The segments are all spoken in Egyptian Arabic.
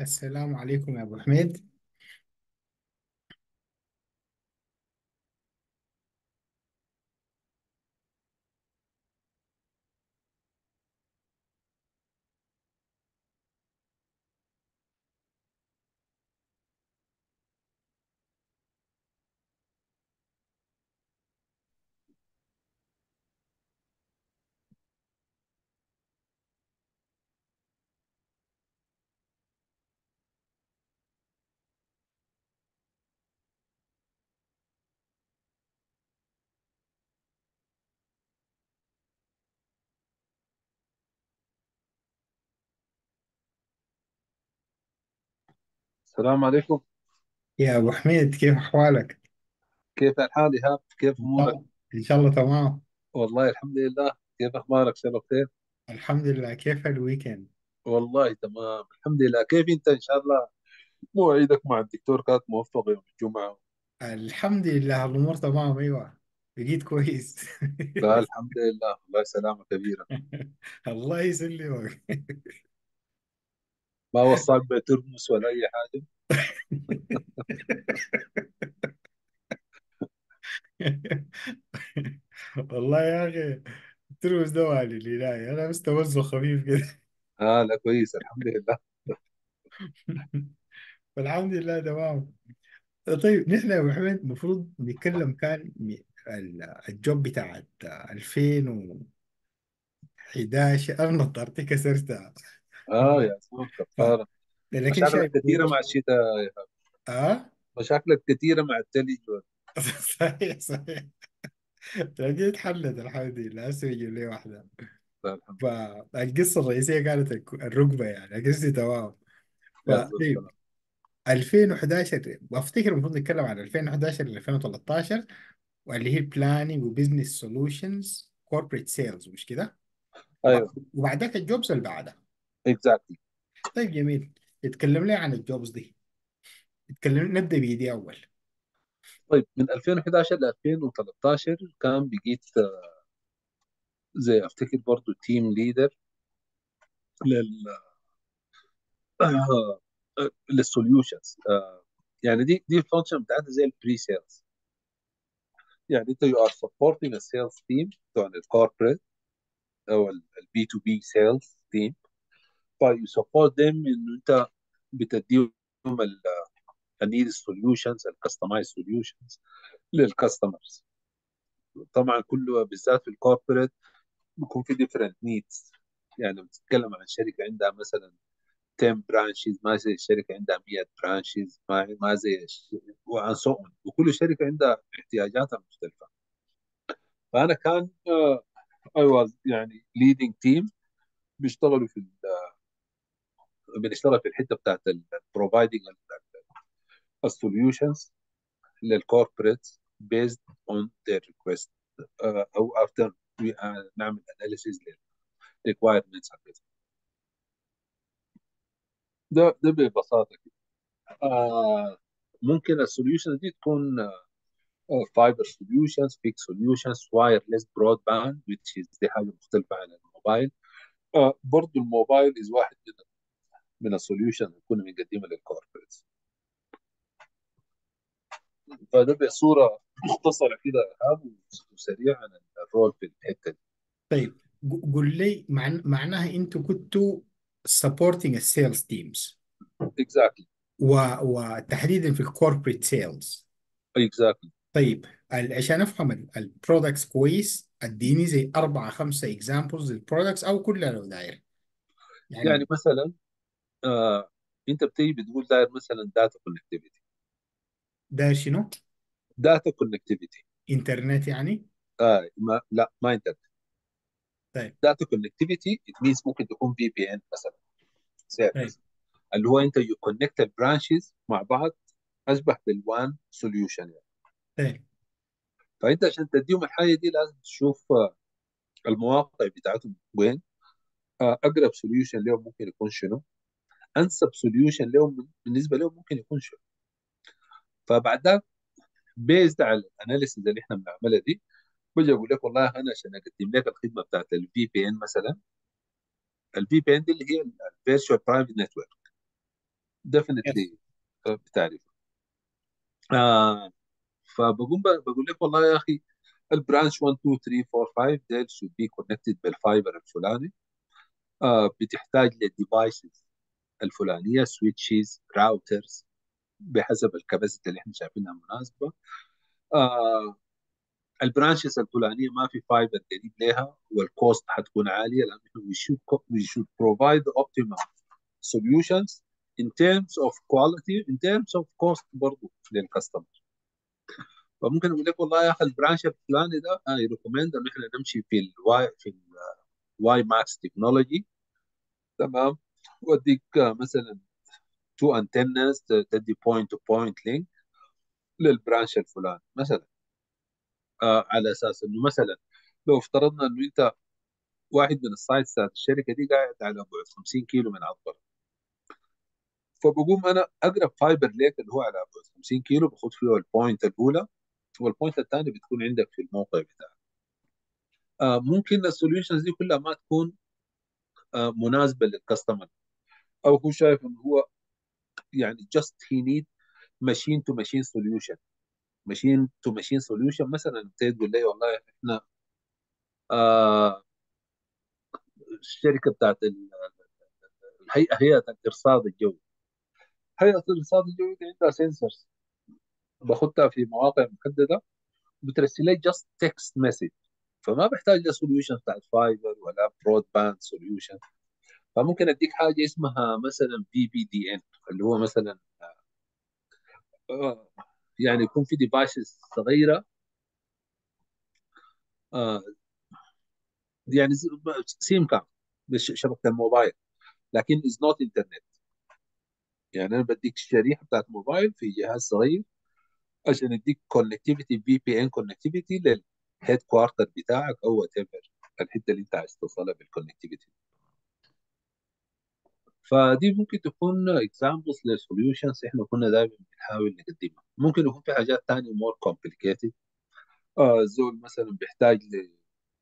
السلام عليكم يا أبو حميد السلام عليكم يا أبو حميد كيف أحوالك؟ كيف الحال إيهاب كيف إن شاء أمورك الله إن شاء الله تمام والله الحمد لله كيف أخبارك شباب بخير الحمد لله كيف الويكند؟ والله تمام الحمد لله كيف أنت إن شاء الله مواعيدك مع الدكتور كانت موفقة يوم الجمعة الحمد لله الأمور تمام أيوة بقيت كويس لا الحمد لله الله سلامة كبيرة الله يسلمك ما وصاك بترمس ولا أي حاجة والله يا أخي ترمس ده والي الهداية أنا بس توزع خفيف كده آه لا كويس الحمد لله فالحمد لله تمام طيب نحن يا أبو حميد المفروض نتكلم كان م- ال- الجوب بتاعت 2011 أنا نطرتي كسرتها آه يا سلام ف... كفارة لكن مشاكلك شايف كثيرة مع الشتاء يا إيهاب. اه مشاكلك كثيرة مع الثلج وال- صحيح صحيح لقيت حلت الحمد لله هسه يجيب لي واحدة لا الحمد لله فالقصة الرئيسية كانت الك- الركبة يعني قصدي تمام يا زول فطيب السلام 2011 وافتكر المفروض نتكلم عن 2011 ل 2013 واللي هي بلاننج وبزنس سولوشنز كوربريت سيلز مش كده؟ وبعد أيوه وبعدك الجوبز اللي بعدها اكزاكتلي طيب جميل اتكلم لي عن الجوبز دي اتكلم نبدأ بيدي أول طيب من 2011 ل 2013 كان بقيت زي افتكر برضو تيم ليدر لل للسوليوشنز يعني دي دي الفانكشن بتاعتها زي البري سيلز يعني انت يو ار سبورتنج السيلز تيم بتوع الكوربريت او البي تو بي سيلز تيم فيو سبورت ذيم انه انت بتديهم النيد سوليوشنز الكستمايز سوليوشنز للكاستمرز طبعا كله بالذات في الكوربريت بيكون في ديفرنت نيدز يعني بتتكلم عن شركه عندها مثلا 10 برانشز ما زي الشركه عندها 100 برانشز ما ما زي الش... وعن سو on. وكل شركه عندها احتياجاتها مختلفه فانا كان اي واز يعني ليدنج تيم بيشتغلوا في ال... بنشتغل في الحته بتاعت البروفايدنج السوليوشنز للكوربريت بيزد اون ذير ريكويست او افتر نعمل اناليسيز للريكوايرمنتس حقتهم ده ده ببساطه كده آه ممكن السوليوشنز دي تكون فايبر سوليوشنز بيك سوليوشنز وايرلس برود باند which is دي حاجه مختلفه عن الموبايل آه برضو الموبايل از واحد من من السوليوشن اللي كنا بنقدمها للكوربريتس فده بصوره مختصره كده ايهاب وسريع عن الرول في الحته دي طيب ق- قول لي مع... معناها انتوا كنتوا supporting السيلز تيمز اكزاكتلي و... وتحديدا في الكوربريت سيلز اكزاكتلي طيب ال- عشان افهم البرودكتس كويس اديني زي اربعه خمسه اكزامبلز للبرودكتس او كلها لو داير يعني يعني مثلا آه انت بتيجي بتقول داير مثلا داتا كونكتيفيتي داير شنو؟ داتا كونكتيفيتي انترنت يعني؟ آه ما لا ما انت طيب داتا كونكتيفيتي ات مينز ممكن تكون في بي ان مثلا طيب سيرفيس اللي هو انت يو كونكت البرانشز مع بعض اشبه بالوان سوليوشن يعني طيب فانت عشان تديهم الحاجه دي لازم تشوف آه، المواقع بتاعتهم وين آه، اقرب سوليوشن لهم ممكن يكون شنو انسب سوليوشن لهم بالنسبه لهم ممكن يكون شنو فبعد ذلك بيزد على الاناليسيز اللي احنا بنعملها دي بجي اقول لك والله انا عشان اقدم لك الخدمه بتاعت الفي بي ان مثلا الفي بي ان دي اللي هي الفيرتشوال برايفت نتورك ديفنتلي بتعرف آه فبقوم بقول لك والله يا اخي البرانش 1 2 3 4 5 ديل should be connected بالفايبر الفلاني آه بتحتاج للديفايسز الفلانيه سويتشز راوترز بحسب الكباسيتي اللي احنا شايفينها مناسبه آه البرانشز الفلانيه ما في فايبر قريب لها والكوست حتكون عاليه لانه we should we should provide the optimal solutions in terms of quality in terms of cost برضه للكاستمر فممكن اقول لك والله يا اخي البرانش الفلاني ده اي ريكومند انه احنا نمشي في الواي في الواي ماكس تكنولوجي تمام واديك مثلا تو انتنز تدي بوينت تو بوينت لينك للبرانش الفلاني مثلا آه على اساس انه مثلا لو افترضنا انه انت واحد من السايتس بتاعت الشركه دي قاعد على بعد 50 كيلو من عطبر فبقوم انا اقرب فايبر ليك اللي هو على بعد 50 كيلو باخذ فيه البوينت الاولى والبوينت الثاني بتكون عندك في الموقع بتاعك آه ممكن السوليوشنز دي كلها ما تكون آه مناسبه للكاستمر او هو شايف انه هو يعني just he need machine to machine solution machine to machine solution مثلا انت تقول لي والله احنا آه الشركه بتاعت الهيئه هيئه الارصاد الجوي هيئه الارصاد الجوي دي عندها سنسرز باخدها في مواقع محدده بترسل لي جاست تكست مسج فما بحتاج لسوليوشن بتاعت فايبر ولا برود باند سوليوشن فممكن اديك حاجه اسمها مثلا بي بي دي ان اللي هو مثلا آه يعني يكون في ديفايسز صغيره آه يعني سيم كارد شبكه الموبايل لكن از نوت انترنت يعني انا بديك الشريحه بتاعت موبايل في جهاز صغير عشان يديك كونكتيفيتي في بي ان كونكتيفيتي للهيد كوارتر بتاعك او وات ايفر الحته اللي انت عايز توصلها بالكونكتيفيتي فدي ممكن تكون اكزامبلز لسوليوشنز احنا كنا دائما بنحاول نقدمها ممكن يكون في حاجات ثانيه مور كومبليكيتد آه الزول مثلا بيحتاج ل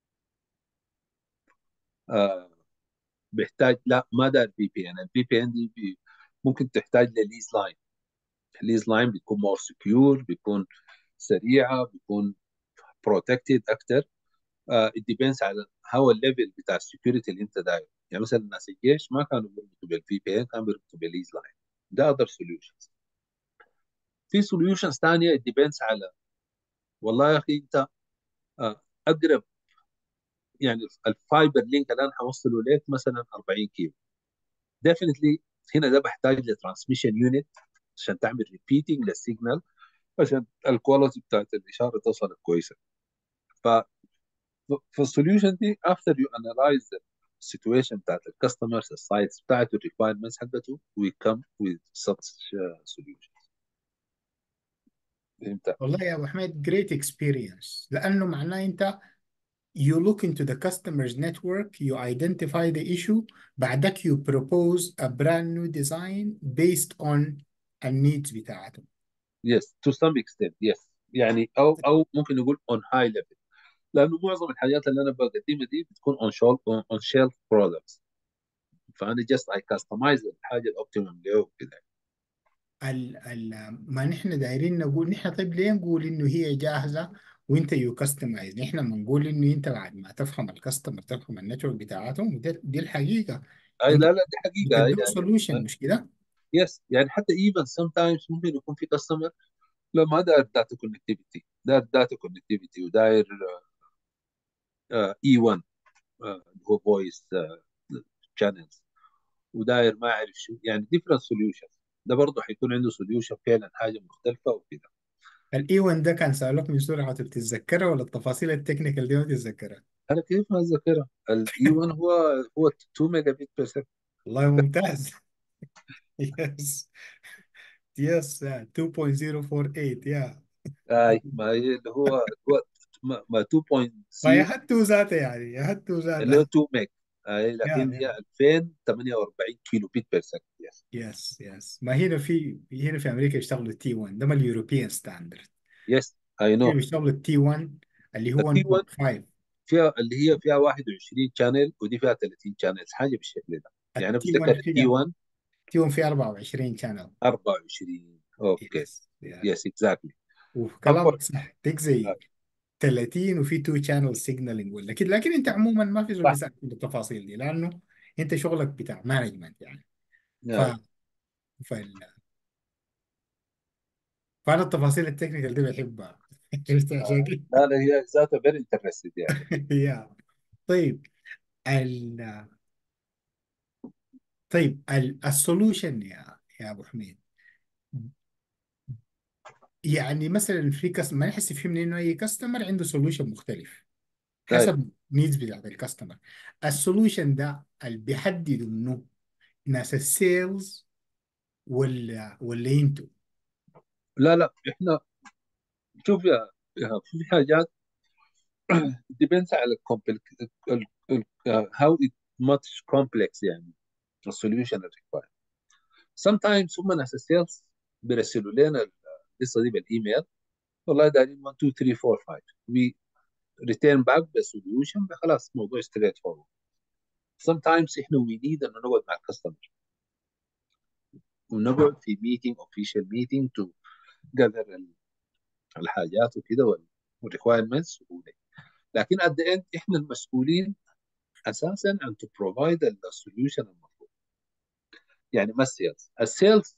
آه بيحتاج لا ما دار في بي ان الفي بي ان دي بي ممكن تحتاج لليز لاين الليز لاين بيكون مور سكيور بيكون سريعه بيكون بروتكتد اكثر it depends على هو الليفل بتاع السكيورتي اللي انت داير يعني مثلا ناس الجيش ما كانوا بيربطوا بالفي بي ان كانوا بيربطوا بالليز لاين ده اذر سوليوشنز في سوليوشنز ثانيه it depends على والله يا اخي انت اقرب يعني الفايبر لينك اللي انا هوصله لك مثلا 40 كيلو ديفنتلي هنا ده بحتاج لترانسميشن يونت عشان تعمل ريبيتنج للسيجنال عشان الكواليتي بتاعت الاشاره توصل كويسه ف فالسوليوشن دي after you analyze the situation بتاعت الكاستمرز السايتس بتاعته الريكوايرمنتس حقته we come with such uh, solutions فهمت والله يا ابو حميد great experience لانه معناه انت you look into the customer's network you identify the issue بعدك you propose a brand new design based on النيدز بتاعته yes to some extent yes يعني او او ممكن نقول on high level لانه معظم الحاجات اللي انا بقدمها دي بتكون on shelf on shelf products فانا just I customize الحاجه الاوبتيمم له وكده ال ال ما نحن دايرين نقول نحن طيب ليه نقول انه هي جاهزه وانت يو كاستمايز نحن بنقول انه انت بعد ما تفهم الكاستمر تفهم النتورك بتاعتهم ودي دي الحقيقه اي لا لا دي حقيقه بتقدم سولوشن مش كده؟ يس يعني حتى ايفن سم تايمز ممكن يكون في كاستمر لا ما داير داتا كونكتيفيتي داير داتا كونكتيفيتي وداير اي 1 اللي هو فويس شانلز وداير ما اعرف شو يعني ديفرنت سوليوشن ده برضه حيكون عنده سوليوشن فعلا حاجه مختلفه وكده الاي 1 ده كان سألوك من سرعه بتتذكرها ولا التفاصيل التكنيكال دي ما بتتذكرها؟ انا كيف ما اتذكرها الاي 1 هو هو 2 ميجا بت بير سكند والله ممتاز يس يس 2.048 يا اي ما هي اللي هو هو ما ما 2.0 ما يهتوا ذاته يعني يهتوا اللي هو ذاته 2 ميج اي لكن هي 2048 كيلو بت بير سكند يس يس يس ما هنا في هنا في امريكا يشتغلوا التي 1 ده ما اليوروبيان ستاندرد يس اي هنا نو بيشتغلوا التي 1 اللي هو التي 1 1.5 فيها اللي هي فيها 21 شانل ودي فيها 30 شانل حاجه بالشكل ده يعني التي 1 بفتكر التي فيها 1 فيهم في 24 شانل 24 اوكي يس يا يس اكزاكتلي وكلامك صح تك زي 30 وفي تو شانل سيجنالينج ولا كده لكن انت عموما ما في زول صح بيسالك في التفاصيل دي لانه انت شغلك بتاع مانجمنت يعني ف نعم. فال... فانا التفاصيل التكنيكال دي بحبها عرفت عشان آه، كده لا لا هي ذاتها فيري انترستد يعني يا طيب ال طيب السولوشن يا يا ابو حميد يعني مثلا في كاستمر ما نحس فهمنا انه اي كاستمر عنده سولوشن مختلف طيب حسب نيدز بتاعت الكاستمر السولوشن ده اللي بيحددوا منه ناس السيلز ولا ولا انتوا لا لا احنا شوف يا يا في حاجات depends على complex ال- ال- uh, how it much complex يعني السوليوشن required sometimes هم ناس السيلز بيرسلوا لنا القصه دي بالايميل والله دايرين 1 2 3 4 5 we return back the solution خلاص موضوع straight forward sometimes احنا we need ان نقعد مع الكاستمر ونقعد في meeting official meeting to gather ال- الحاجات وكده والrequirements لكن at the end احنا المسؤولين اساسا ان to provide the solution المطلوب يعني ما السيلز السيلز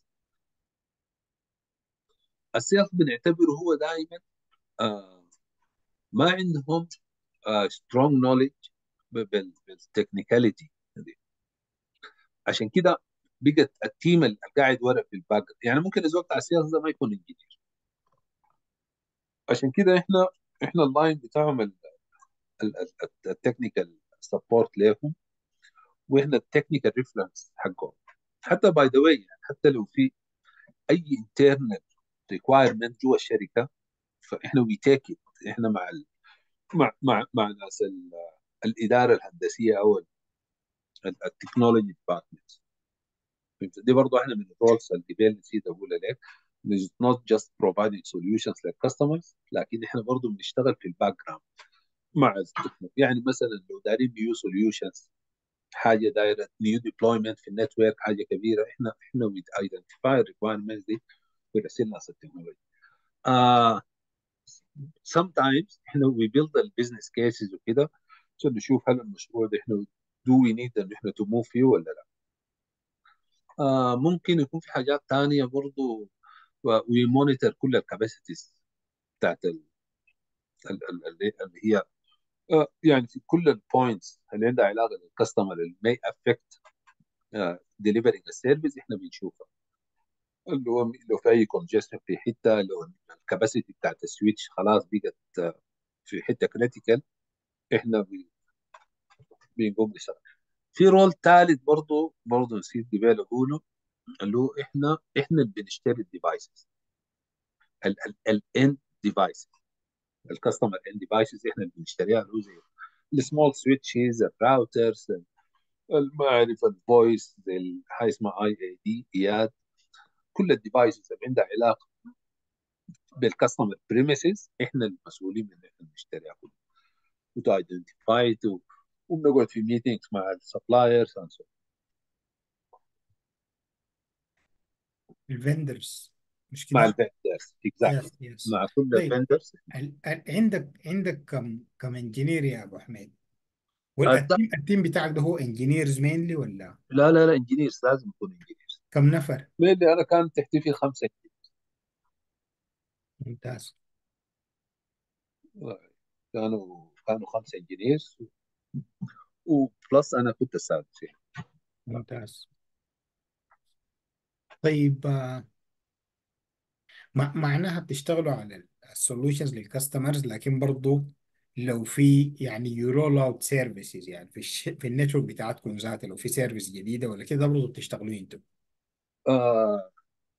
السيلز بنعتبره هو دائما آه ما عندهم آه strong knowledge بالتكنيكاليتي عشان كده بقت التيم اللي قاعد ورا في الباك يعني ممكن الزول بتاع السيلز ده ما يكون انجينير عشان كده احنا احنا اللاين بتاعهم التكنيكال سبورت ليهم واحنا التكنيكال ريفرنس حقهم حتى باي ذا واي يعني حتى لو في اي انترنال ريكوايرمنت جوا الشركه فاحنا وي تيك احنا مع ال مع مع مع ناس ال- الاداره الهندسيه او التكنولوجي ديبارتمنت دي برضه احنا من الرولز اللي قبل نسيت اقول لك is not just providing solutions للكاستمرز لكن احنا برضه بنشتغل في الباك جراوند مع التكنولوجي يعني مثلا لو دارين نيو سوليوشنز حاجه دايره نيو ديبلويمنت في النتورك حاجه كبيره احنا احنا وي ايدنتيفاي الريكوايرمنتس دي ونرسل ناس التكنولوجي آه sometimes احنا we build البيزنس كيسز وكده عشان نشوف هل المشروع ده احنا do we need ان احنا to move فيه ولا لا آه ممكن يكون في حاجات تانية برضو وي مونيتور كل الكاباسيتيز بتاعت ال- ال- ال- اللي اللي هي آه يعني في كل البوينتس اللي عندها علاقه بالكاستمر اللي may affect delivering السيرفيس احنا بنشوفها اللي هو لو في اي كونجستشن في حته لو الكاباسيتي بتاعت السويتش خلاص بقت آه، في حته كريتيكال احنا بي- بنقوم نشتغل في رول ثالث برضه برضه نسيت قبل اقوله اللي هو احنا احنا اللي بنشتري الديفايسز الاند ديفايسز الكاستمر اند ديفايسز احنا اللي بنشتريها اللي هو زي السمول سويتشز الراوترز ما اعرف الفويس زي حاجه اسمها اي اي دي اياد كل الديفايسز اللي عندها علاقه بالكاستمر بريميسز احنا المسؤولين من احنا نشتريها كلها وتو ايدنتيفاي وبنقعد في ميتينجز مع السبلايرز الفندرز مش مع كده؟ الفندرز اكزاكتلي يس يس مع كل طيب الفندرز ال- ال- عندك عندك كم كم انجينير يا ابو حميد والتيم التيم بتاعك ده هو انجينيرز مينلي ولا لا لا لا انجينيرز لازم يكون انجينيرز كم نفر؟ لاني انا كان تحتي في خمسه ممتاز كانوا كانوا خمسه انجينيرز وبلس انا كنت السادس يعني ممتاز طيب آه، مع- معناها بتشتغلوا على السولوشنز للكاستمرز لكن برضو لو في يعني يو رول اوت سيرفيسز يعني في الش... في النتورك بتاعتكم ذاتها لو في سيرفيس جديده ولا كده برضو بتشتغلوا انتوا آه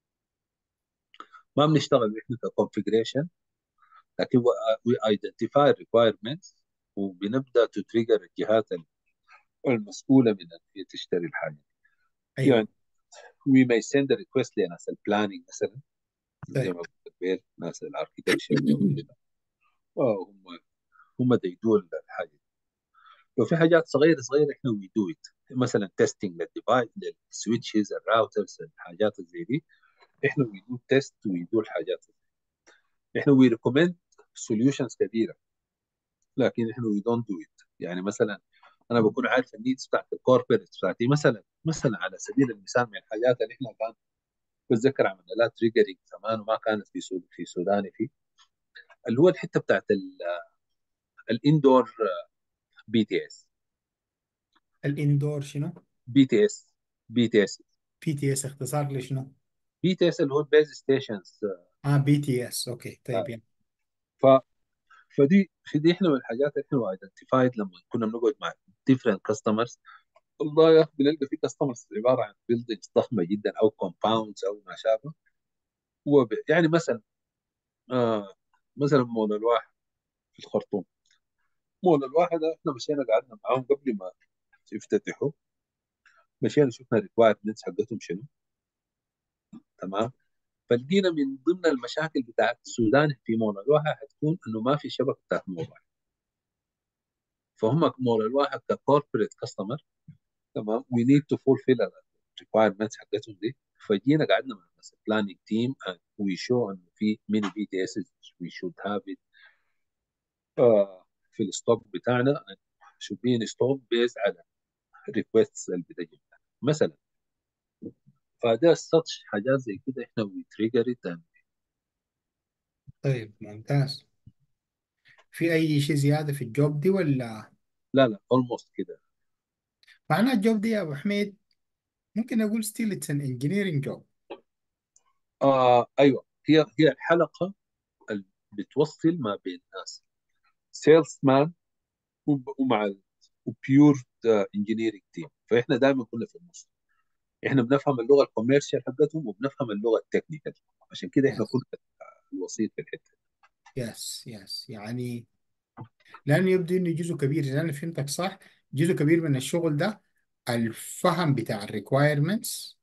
ما بنشتغل احنا ككونفجريشن لكن وي ايدنتيفاي ريكوايرمنتس وبنبدا تتريجر الجهات المسؤوله من ان هي تشتري الحاجه ايوه يعني we may send a request لناس البلاننج مثلا زي طيب ما قلت قبل ناس الاركتكشر هم هم ديدوا الحاجه لو في حاجات صغيره صغيره احنا وي دو ات مثلا تيستنج للديفايس للسويتشز الراوترز الحاجات زي دي احنا وي دو تيست وي دو الحاجات دي. احنا وي ريكومند سوليوشنز كثيره لكن احنا وي دونت دو ات يعني مثلا انا بكون عارف النيدز بتاعت الكوربريت بتاعتي مثلا مثلا على سبيل المثال من الحاجات اللي احنا كان بتذكر عملنا لها تريجرنج زمان وما كانت في سود في سوداني في اللي هو الحته بتاعت الاندور بي تي اس الاندور شنو؟ بي تي اس بي تي اس بي تي اس اختصار لشنو؟ بي تي اس اللي هو البيز ستيشنز اه بي تي اس اوكي طيب يعني ف فدي في دي احنا من الحاجات اللي احنا ايدنتيفايد لما كنا بنقعد مع different customers والله يا اخي بنلقى في كاستمرز عباره عن بيلدينجز ضخمه جدا او كومباوندز او ما شابه وب... يعني مثلا آه مثلا مول الواحد في الخرطوم مول الواحد احنا مشينا قعدنا معاهم قبل ما يفتتحوا مشينا شفنا الريكوايرمنتس حقتهم شنو تمام فلقينا من ضمن المشاكل بتاعت السودان في مول الواحد حتكون انه ما في شبكه بتاعت موبايل فهم مول الواحد ككوربريت كاستمر تمام وي نيد تو فولفيل الريكوايرمنتس حقتهم دي فجينا قعدنا مع الناس البلاننج تيم وي شو انه في ميني بي تي اس وي شود هاف ات في الستوك بتاعنا should be installed based على requests اللي بتجي مثلا فده such حاجات زي كده احنا we trigger it and طيب ممتاز في اي شيء زياده في الجوب دي ولا لا لا almost كده معناها الجوب دي يا ابو حميد ممكن اقول ستيل اتس ان انجينيرنج جوب آه ايوه هي هي الحلقه اللي بتوصل ما بين الناس سيلز مان ومع وبيور انجينيرنج تيم فاحنا دائما كنا في النص احنا بنفهم اللغه الكوميرشال حقتهم وبنفهم اللغه التكنيكال عشان كده احنا يس كنا الوسيط في الحته يس يس يعني لانه يبدو انه جزء كبير اذا انا فهمتك صح جزء كبير من الشغل ده الفهم بتاع الريكوايرمنتس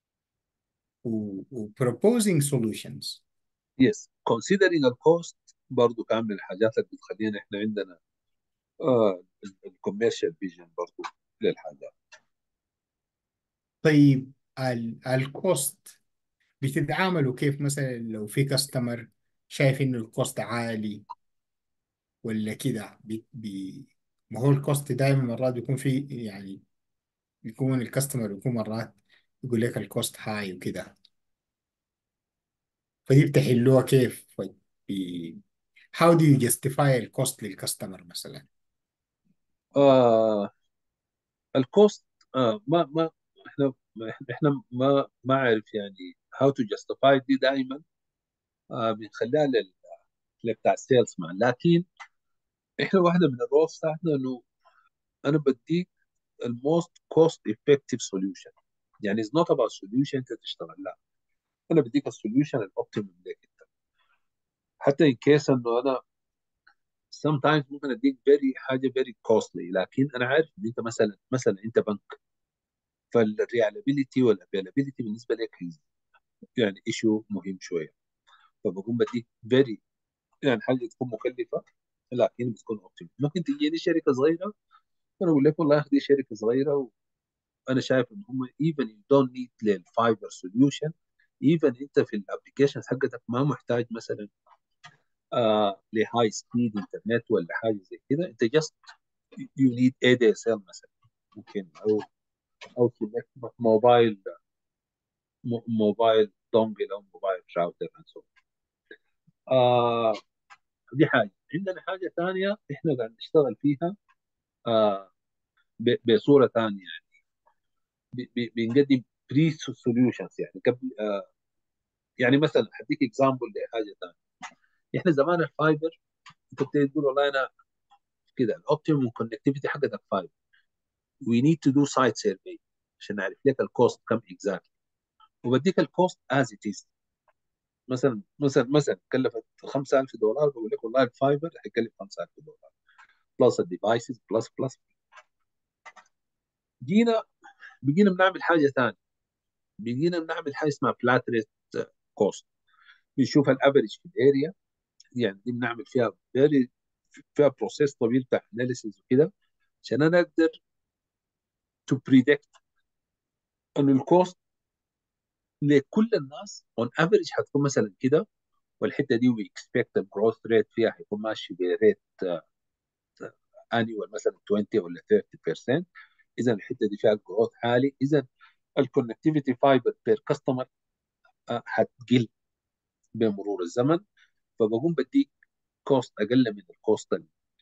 و و proposing solutions يس considering الكوست برضه كان من الحاجات اللي بتخلينا احنا عندنا آه الكوميرشال فيجن برضه للحاجات طيب ال الكوست بتتعاملوا كيف مثلا لو في كاستمر شايف انه الكوست عالي ولا كده بي بي ما هو الكوست دائما مرات بيكون في يعني بيكون الكاستمر بيكون مرات يقول لك الكوست هاي وكده فدي بتحلوها كيف بي how do you justify الكوست للكاستمر مثلا آه الكوست آه ما ما احنا احنا ما ما عارف يعني how to justify دي دائما آه بنخليها لل بتاع السيلز مان لكن احنا واحده من الرولز بتاعتنا انه انا بديك الموست كوست افكتيف سوليوشن يعني از نوت اباوت سوليوشن انت تشتغل لا انا بديك السوليوشن الاوبتيمم لك انت حتى ان كيس انه انا sometimes ممكن اديك فيري حاجه فيري كوستلي لكن انا عارف ان انت مثلا مثلا انت بنك فالريالابيلتي والافيلابيلتي بالنسبه لك يعني ايشو مهم شويه فبقوم بديك فيري يعني حاجه تكون مكلفه لكن بتكون اوبتيمم ممكن تجيني شركه صغيره انا اقول لك والله يا اخي دي شركه صغيره وانا شايف ان هم even you don't need للفايبر سوليوشن even انت في الابلكيشنز حقتك ما محتاج مثلا آه لهاي سبيد انترنت ولا حاجه زي كده انت جاست يو نيد اي دي اس ال مثلا ممكن او او موبايل موبايل دونجل او موبايل راوتر آه دي حاجه عندنا حاجه ثانيه احنا قاعد نشتغل فيها آه بصوره ثانيه يعني بنقدم بري سوليوشنز يعني قبل آه يعني مثلا هديك اكزامبل لحاجه ثانيه احنا زمان الفايبر انت بتيجي تقول والله انا كده الاوبتيمم كونكتيفيتي حقتك فايبر وي نيد تو دو سايت سيرفي عشان نعرف لك الكوست كم اكزاكتلي وبديك الكوست از ات از مثلا مثلا مثلا كلفت 5000 دولار بقول لك والله الفايبر هيكلف 5000 دولار بلس الديفايسز بلس بلس جينا بقينا بنعمل حاجه ثانيه بقينا بنعمل حاجه اسمها فلات ريت كوست بنشوف الافريج في الاريا يعني دي بنعمل فيها فيري فيها بروسيس طويل بتاع اناليسيز وكده عشان انا اقدر تو بريدكت انه الكوست لكل الناس اون افريج حتكون مثلا كده والحته دي وي اكسبكت الجروث ريت فيها حيكون ماشي بريت انيوال مثلا 20 ولا 30% اذا الحته دي فيها جروث عالي اذا الكونكتيفيتي فايبر بير كاستمر حتقل بمرور الزمن فبقوم بديك كوست اقل من الكوست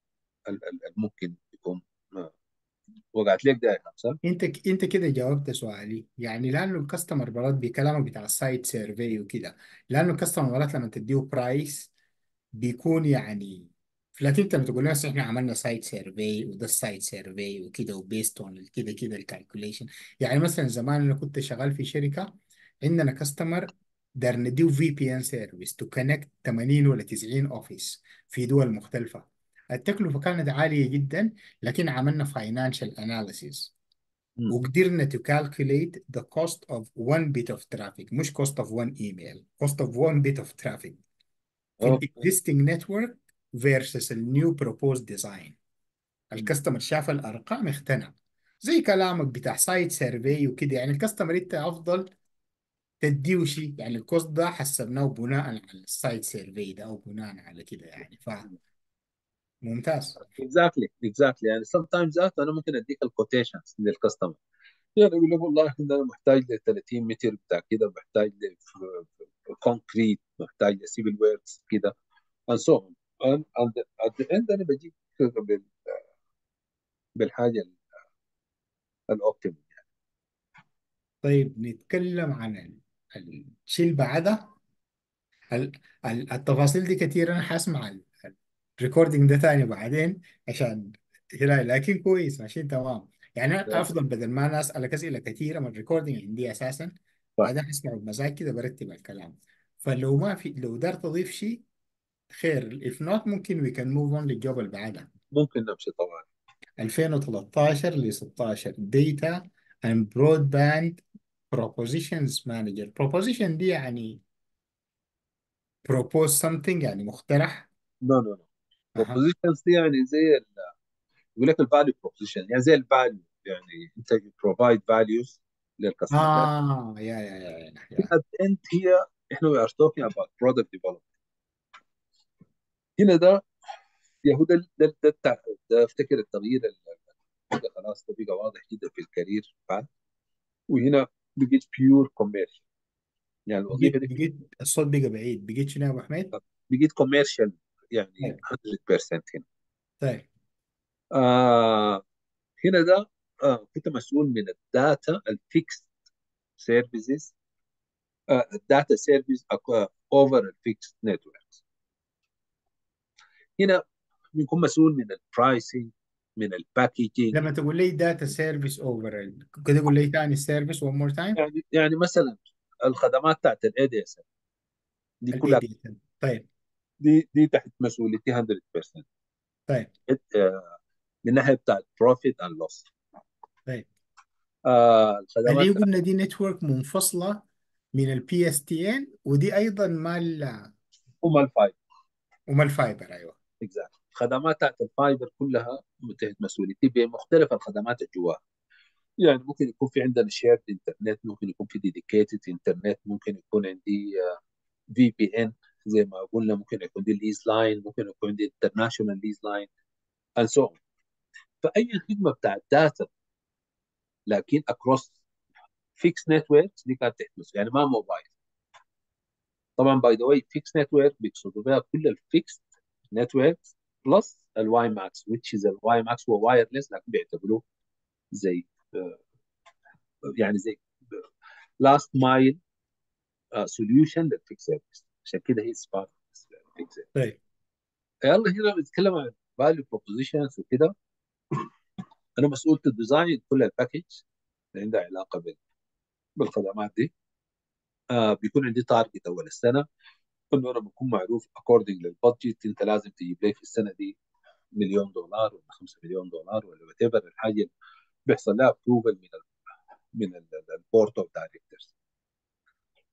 الممكن يكون وقعت لك ده يا خمسه انت انت كده جاوبت سؤالي يعني لانه الكاستمر مرات بكلامك بتاع السايت سيرفي وكده لانه الكاستمر مرات لما تديه برايس بيكون يعني لكن انت لما تقول لنا احنا عملنا سايت سيرفي وده السايت سيرفي وكده وبيست اون كده كده الكالكوليشن يعني مثلا زمان انا كنت شغال في شركه عندنا كاستمر دار نديه في بي ان سيرفيس تو كونكت 80 ولا 90 اوفيس في دول مختلفه التكلفه كانت عاليه جدا لكن عملنا فاينانشال اناليسيس مم. وقدرنا to calculate the cost of one bit of traffic مش cost of one email cost of one bit of traffic في ال اوكي existing network versus ال new proposed design الكاستمر شاف الارقام اقتنع زي كلامك بتاع سايت سيرفي وكده يعني الكاستمر انت افضل تديه شيء يعني الكوست ده حسبناه بناء على السايت سيرفي ده او بناء على كده يعني فممتاز اكزاكتلي اكزاكتلي يعني سم تايمز ذات انا ممكن اديك الكوتيشنز للكاستمر يعني يقول لك والله انا محتاج ل 30 متر بتاع كده محتاج كونكريت محتاج لسيفل ويركس كده and so on and, and at the end انا بجيك بال- بالحاجه الاوبتيمال طيب نتكلم عن ال- ال- الشيء اللي بعدها ال- ال- التفاصيل دي كتير انا حاسمع ال- الريكوردينج ده تاني بعدين عشان هنا لكن كويس ماشيين تمام يعني أنا افضل بدل ما انا اسالك اسئله كثيره من الريكوردينج عندي اساسا صح بعدين اسمع بمزاج كده برتب الكلام فلو ما في لو قدرت تضيف شيء خير if not ممكن we can move on للجوب اللي بعدها ممكن نمشي طبعا 2013 ل 16 data and broadband propositions manager proposition دي يعني propose something يعني مقترح نو نو نو اها بروبوزيشنز دي يعني زي ال- يقول لك الفاليو بروبوزيشن يعني زي الفاليو يعني انت بروفايد فاليوز للكاستمر يعني اه يا يا يا يا, يا. at the end هي احنا we are talking about product development هنا ده يا هو ده ده ده, ده, ده افتكر التغيير اللي ده خلاص ده بقى واضح جدا في الكارير بعد وهنا بقيت بيور كوميرشال يعني الوظيفه بقيت دي بقيت الصوت بقى بعيد بقيت شنو يا ابو حميد؟ بقيت كوميرشال يعني طيب 100% هنا طيب آه هنا ده آه كنت مسؤول من الداتا الفيكس سيرفيسز الداتا سيرفيس اوفر الفيكس نتورك هنا بيكون مسؤول من البرايسنج من الباكيجينج لما تقول لي داتا سيرفيس اوفر كده قول لي ثاني سيرفيس ون مور تايم يعني يعني مثلا الخدمات بتاعت الاي دي اس دي الاي كلها دي طيب دي دي تحت مسؤوليتي 100% طيب آه، من ناحيه بتاعت بروفيت اند لوس طيب الخدمات اللي بتاعت قلنا دي نتورك منفصله من البي اس تي ان ودي ايضا مال هم الفايبر ومال الفايبر ايوه اكزاكت الخدمات بتاعت الفايبر كلها تحت مسؤوليتي بمختلف الخدمات اللي جواها يعني ممكن يكون في عندنا شيرد انترنت ممكن يكون في ديديكيتد انترنت ممكن يكون عندي في بي ان زي ما قلنا ممكن يكون دي الليز لاين ممكن يكون دي انترناشونال ليز لاين اند سو فاي خدمه بتاعت داتا لكن اكروس فيكس نتوركس دي كانت تحت مسؤوليتي يعني ما موبايل طبعا باي ذا واي فيكس نتورك بيقصدوا بها كل الفيكس نتوركس بلس الواي ماكس which is الواي ماكس هو وايرلس لكن بيعتبروه زي آه، يعني زي لاست مايل سوليوشن للفيكس سيرفيس عشان كده هي سبارت فيكس طيب يلا هنا بنتكلم عن فاليو بروبوزيشنز وكده انا مسؤول الديزاين كل الباكج اللي عندها علاقه بال- بالخدمات دي آه بيكون عندي تارجت اول السنه انه انا بكون معروف اكوردنج للبادجت انت لازم تجيب لي في السنه دي مليون دولار ولا 5 مليون دولار ولا وات ايفر الحاجه اللي بيحصل لها ابروفل من ال من البورد اوف دايركتورز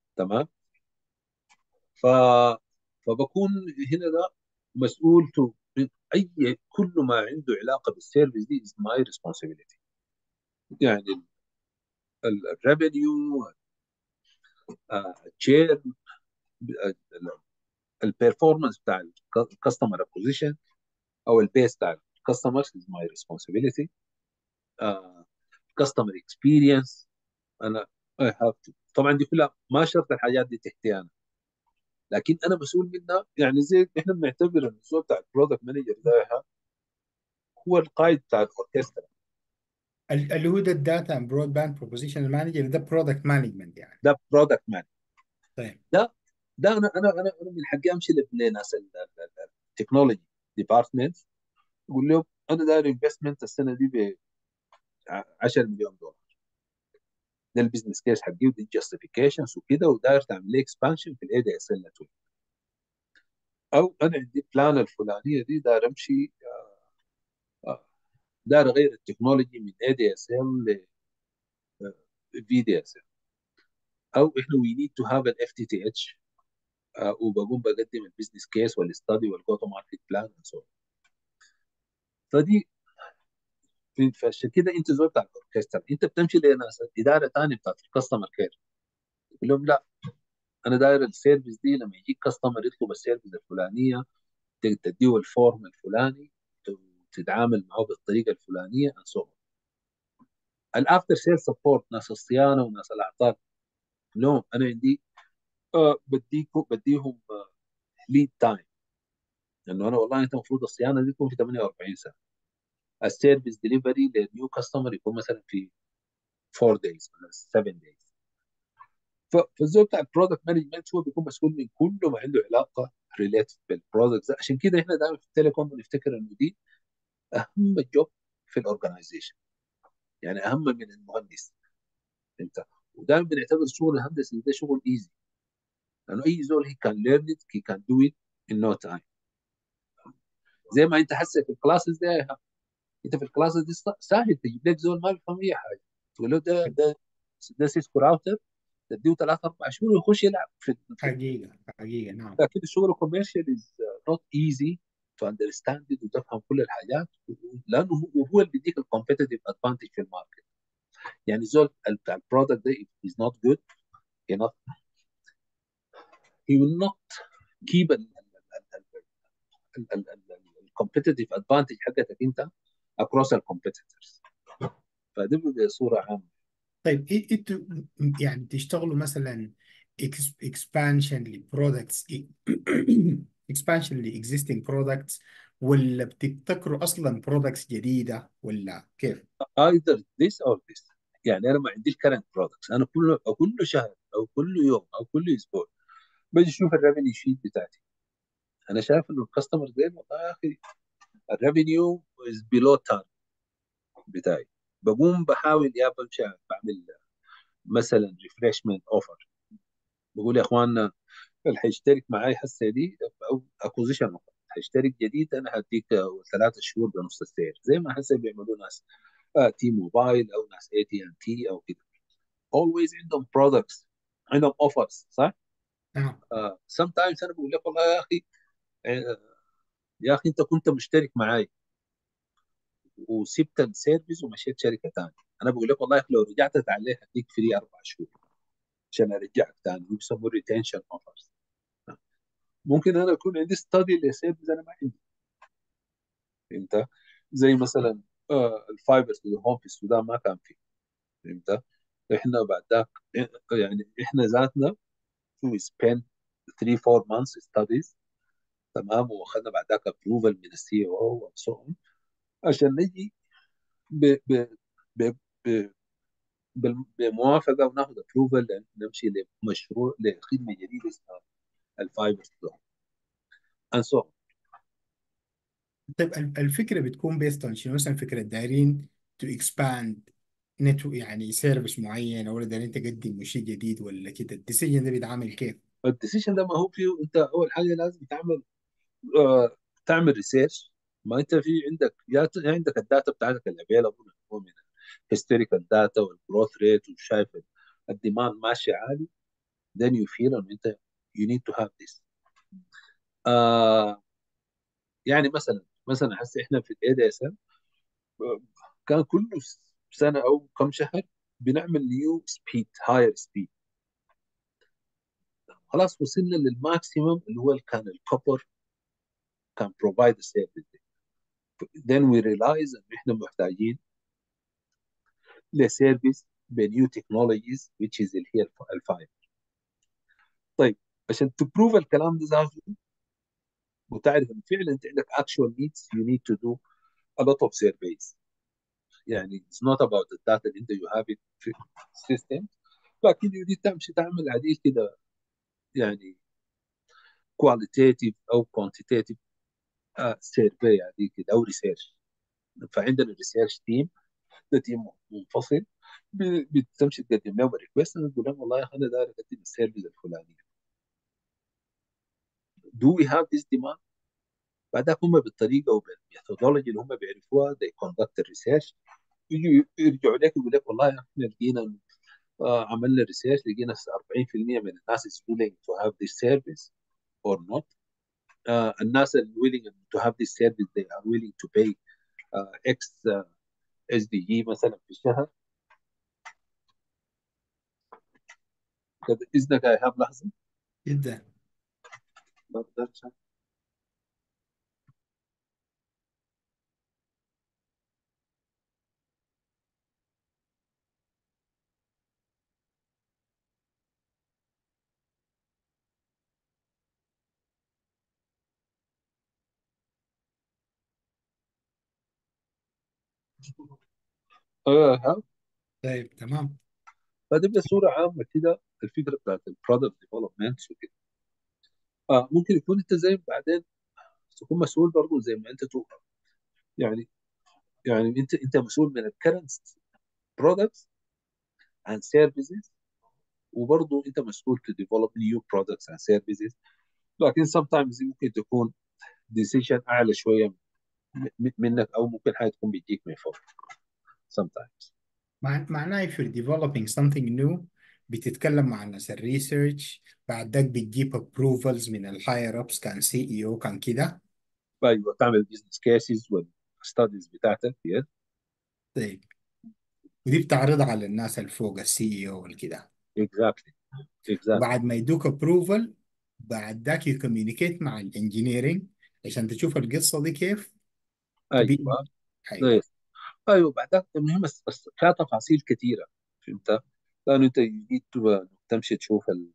تمام ف فبكون هنا ده مسؤول تو اي كل ما عنده علاقه بالسيرفيس دي از ماي ريسبونسبيلتي يعني الريفينيو الشير البيرفورمانس بتاع الكاستمر اكوزيشن او البيس بتاع الكاستمرز از ماي ريسبونسبيلتي كاستمر اكسبيرينس انا اي هاف تو طبعا دي كلها ما شرط الحاجات دي تحتي انا لكن انا مسؤول منها يعني زي احنا بنعتبر المسؤول بتاع البرودكت مانجر ده هو القائد بتاع الاوركسترا اللي هو ده الداتا اند برود باند بروبوزيشن مانجر ده برودكت مانجمنت يعني ده برودكت مان طيب ده ده انا انا انا انا من حقي امشي لناس التكنولوجي ديبارتمنت اقول لهم انا داير انفستمنت السنه دي ب 10 مليون دولار ده البزنس كيس حقي ودي الجاستيفيكيشنز وكده وداير تعمل لي اكسبانشن في الاي دي اس ال او انا عندي بلان الفلانيه دي داير امشي داير اغير التكنولوجي من اي دي اس ال ل في دي اس ال او احنا وي نيد تو هاف الاف تي تي اتش وبقوم بقدم البزنس كيس والاستادي والجو تو ماركت بلان فدي فعشان كده انت زول بتاع الاوركسترا انت بتمشي لناس اداره ثانيه بتاعت الكاستمر كير تقول لهم لا انا داير السيرفيس دي لما يجيك كاستمر يطلب السيرفيس الفلانيه تديه الفورم الفلاني تتعامل معه بالطريقه الفلانيه and so on. الافتر سيل سبورت ناس الصيانه وناس الاعطال لهم انا عندي آه بديكم بديهم آه ليد تايم لانه انا والله انت المفروض الصيانه دي تكون في 48 ساعه السيرفيس ديليفري للنيو كاستمر يكون مثلا في 4 دايز ولا 7 دايز فالزول بتاع البرودكت مانجمنت هو بيكون مسؤول من كل ما عنده علاقه ريليتد بالبرودكت عشان كده احنا دائما في التليكوم بنفتكر انه دي اهم جوب في الاورجنايزيشن يعني اهم من المهندس انت ودائما بنعتبر الشغل الهندسي ده شغل ايزي لانه اي زول هي كان ليرن ات هي كان دو ات ان نو تايم زي ما انت حاسس في الكلاسز ده انت في الكلاسز دي سهل تجيب لك زول ما بيفهم اي حاجه تقول له ده ده ده سيسكو راوتر تديه ثلاث اربع شهور ويخش يلعب في حقيقه حقيقه نعم لكن الشغل الكوميرشال از نوت ايزي تو اندرستاند وتفهم كل الحاجات لانه هو اللي بيديك الكومبيتيتيف ادفانتج في الماركت يعني زول بتاع البرودكت ده is not good he not he will not keep الكومبيتيتيف ادفانتج حقتك انت across الكومبيتيتورز فدي بصوره عامه طيب إيه- انتوا يعني تشتغلوا مثلا اكسبانشن لبرودكتس اكسبانشن لاكزيستنج برودكتس ولا بتبتكروا اصلا برودكتس جديده ولا كيف؟ either this or this يعني انا ما عنديش current products انا كل أو كل شهر او كل يوم او كل اسبوع باجي اشوف الريفينيو شيت بتاعتي انا شايف انه الكاستمر ده والله يا اخي الريفينيو از بيلو تارجت بتاعي بقوم بحاول يا بمشي بعمل مثلا ريفرشمنت اوفر بقول يا اخواننا اللي هيشترك معاي هسه دي او اكوزيشن هيشترك جديد انا هديك ثلاثة شهور بنص السعر زي ما هسه بيعملوا ناس آه تي موبايل او ناس اي تي ان تي او كده always عندهم products عندهم offers صح؟ نعم آه sometimes انا بقول لك والله يا اخي آه يا اخي انت كنت مشترك معاي وسبت السيرفيس ومشيت شركه ثانيه انا بقول لك والله لو رجعت تعليه هديك فري اربع شهور عشان ارجعك ثاني بيسموه ريتنشن اوفرز ممكن انا يكون عندي ستادي لسيرفيس انا ما عندي فهمت زي مثلا آه الفايبر تو ذا هوم في السودان ما كان فيه فهمت احنا بعد ذاك يعني احنا ذاتنا we spent 3 4 months studies تمام واخذنا بعد ذاك ابروفل من السي او او عشان نجي ب ب ب ب بال- بموافقه وناخذ ابروفل نمشي لمشروع لخدمه جديده اسمها الفايبر تو and so on. طيب ال- الفكره بتكون بيست on شنو مثلا فكره دايرين تو اكسباند نتو يعني سيرفيس معين او دايرين تقدم شيء جديد ولا كده الديسيجن ده بيتعامل كيف؟ الديسيشن ده ما هو فيه انت اول حاجه لازم تعمل آه تعمل ريسيرش ما انت في عندك يا ت- يا عندك الداتا بتاعتك اللي افيلبل هو من الهيستوريكال داتا والجروث ريت وشايف الديماند ماشي عالي then you feel ان انت you need to have this آه يعني مثلا مثلا هسه احنا في الاي دي اس ال كان كل سنه او كم شهر بنعمل نيو سبيد هاير سبيد خلاص وصلنا للماكسيمم اللي هو كان الكوبر كان بروفايد السيرفيس then we realize ان احنا محتاجين لسيرفيس بنيو تكنولوجيز which is اللي هي الفايبر طيب عشان تبروف الكلام ده ذاته وتعرف ان فعلا انت عندك actual needs you need to do a lot of surveys يعني it's not about the data اللي انت you have it في system لكن you need تمشي تعمل عديد كده يعني qualitative او quantitative uh, survey عديد كده او research فعندنا ريسيرش تيم ده تيم منفصل بتمشي تقدم لهم ريكوست تقول لهم والله انا داير اقدم السيرفيس الفلانيه do we have this demand بعدها هم بالطريقه وبالميثودولوجي اللي هم بيعرفوها they conduct the research يجوا يرجعوا لك يقول لك والله احنا لقينا آه عملنا ريسيرش لقينا 40% من الناس is willing to have this service or not uh, الناس اللي willing to have this service they are willing to pay uh, X uh, SDG مثلا في الشهر طب اذنك يا ايهاب لحظه جدا ما اقدرش ايوه يا ايهاب طيب تمام فده بصوره عامه كده الفكره بتاعت البرودكت ديفلوبمنت وكده آه ممكن يكون انت زي بعدين تكون مسؤول برضه زي ما انت تقول يعني يعني انت انت مسؤول من الكرنت برودكتس and services وبرضه انت مسؤول to develop new products and services لكن sometimes ممكن تكون decision اعلى شويه م- منك او ممكن حاجه تكون بتجيك من فوق sometimes مع- معناه if you're developing something new بتتكلم مع ناس الريسيرش بعد ذاك بتجيب approvals من الهاير ابس كان سي اي او كان كده ايوه تعمل بزنس كيسز والستاديز بتاعتك yes. طيب ودي بتعرضها على الناس اللي فوق السي اي او والكده exactly exactly بعد ما يدوك approval بعد ذاك يكوميونيكيت مع الانجينيرنج عشان تشوف القصه دي كيف تبي ايوه ايوه yes. ايوه بعدك المهم بس بس فيها تفاصيل كثيره فهمت لانه انت جيت تمشي تشوف ال-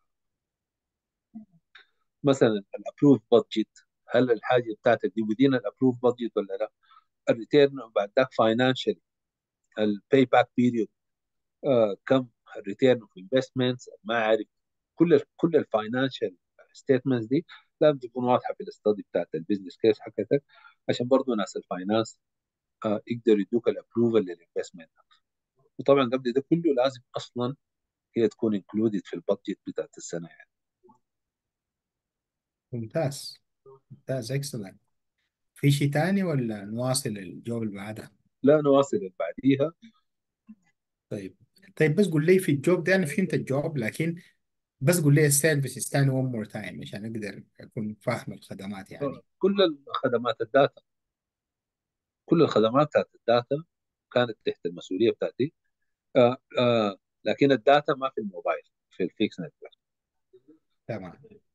مثلا الابروف بادجت هل الحاجه بتاعتك دي ودين الابروف بادجت ولا لا الريتيرن بعد ذاك فاينانشالي الباي باك بيريود كم الريتيرن اوف انفستمنتس ما عارف كل ال كل الفاينانشال ستيتمنتس دي لازم تكون واضحه في الاستادي بتاعت البيزنس كيس حقتك عشان برضه ناس الفاينانس آه يقدروا يدوك الابروفل للانفستمنت وطبعا قبل ده كله لازم اصلا هي تكون انكلودد في البادجت بتاعت السنه يعني ممتاز ممتاز اكسلنت في شيء تاني ولا نواصل الجوب اللي بعدها لا نواصل اللي بعديها طيب طيب بس قول لي في الجوب ده انا فهمت الجوب لكن بس قول لي السيرفيسز تاني ون مور تايم عشان اقدر اكون فاهم الخدمات يعني كل الخدمات الداتا كل الخدمات بتاعت الداتا كانت تحت المسؤوليه بتاعتي آه آه لكن الداتا ما في الموبايل في الفيكس نتورك تمام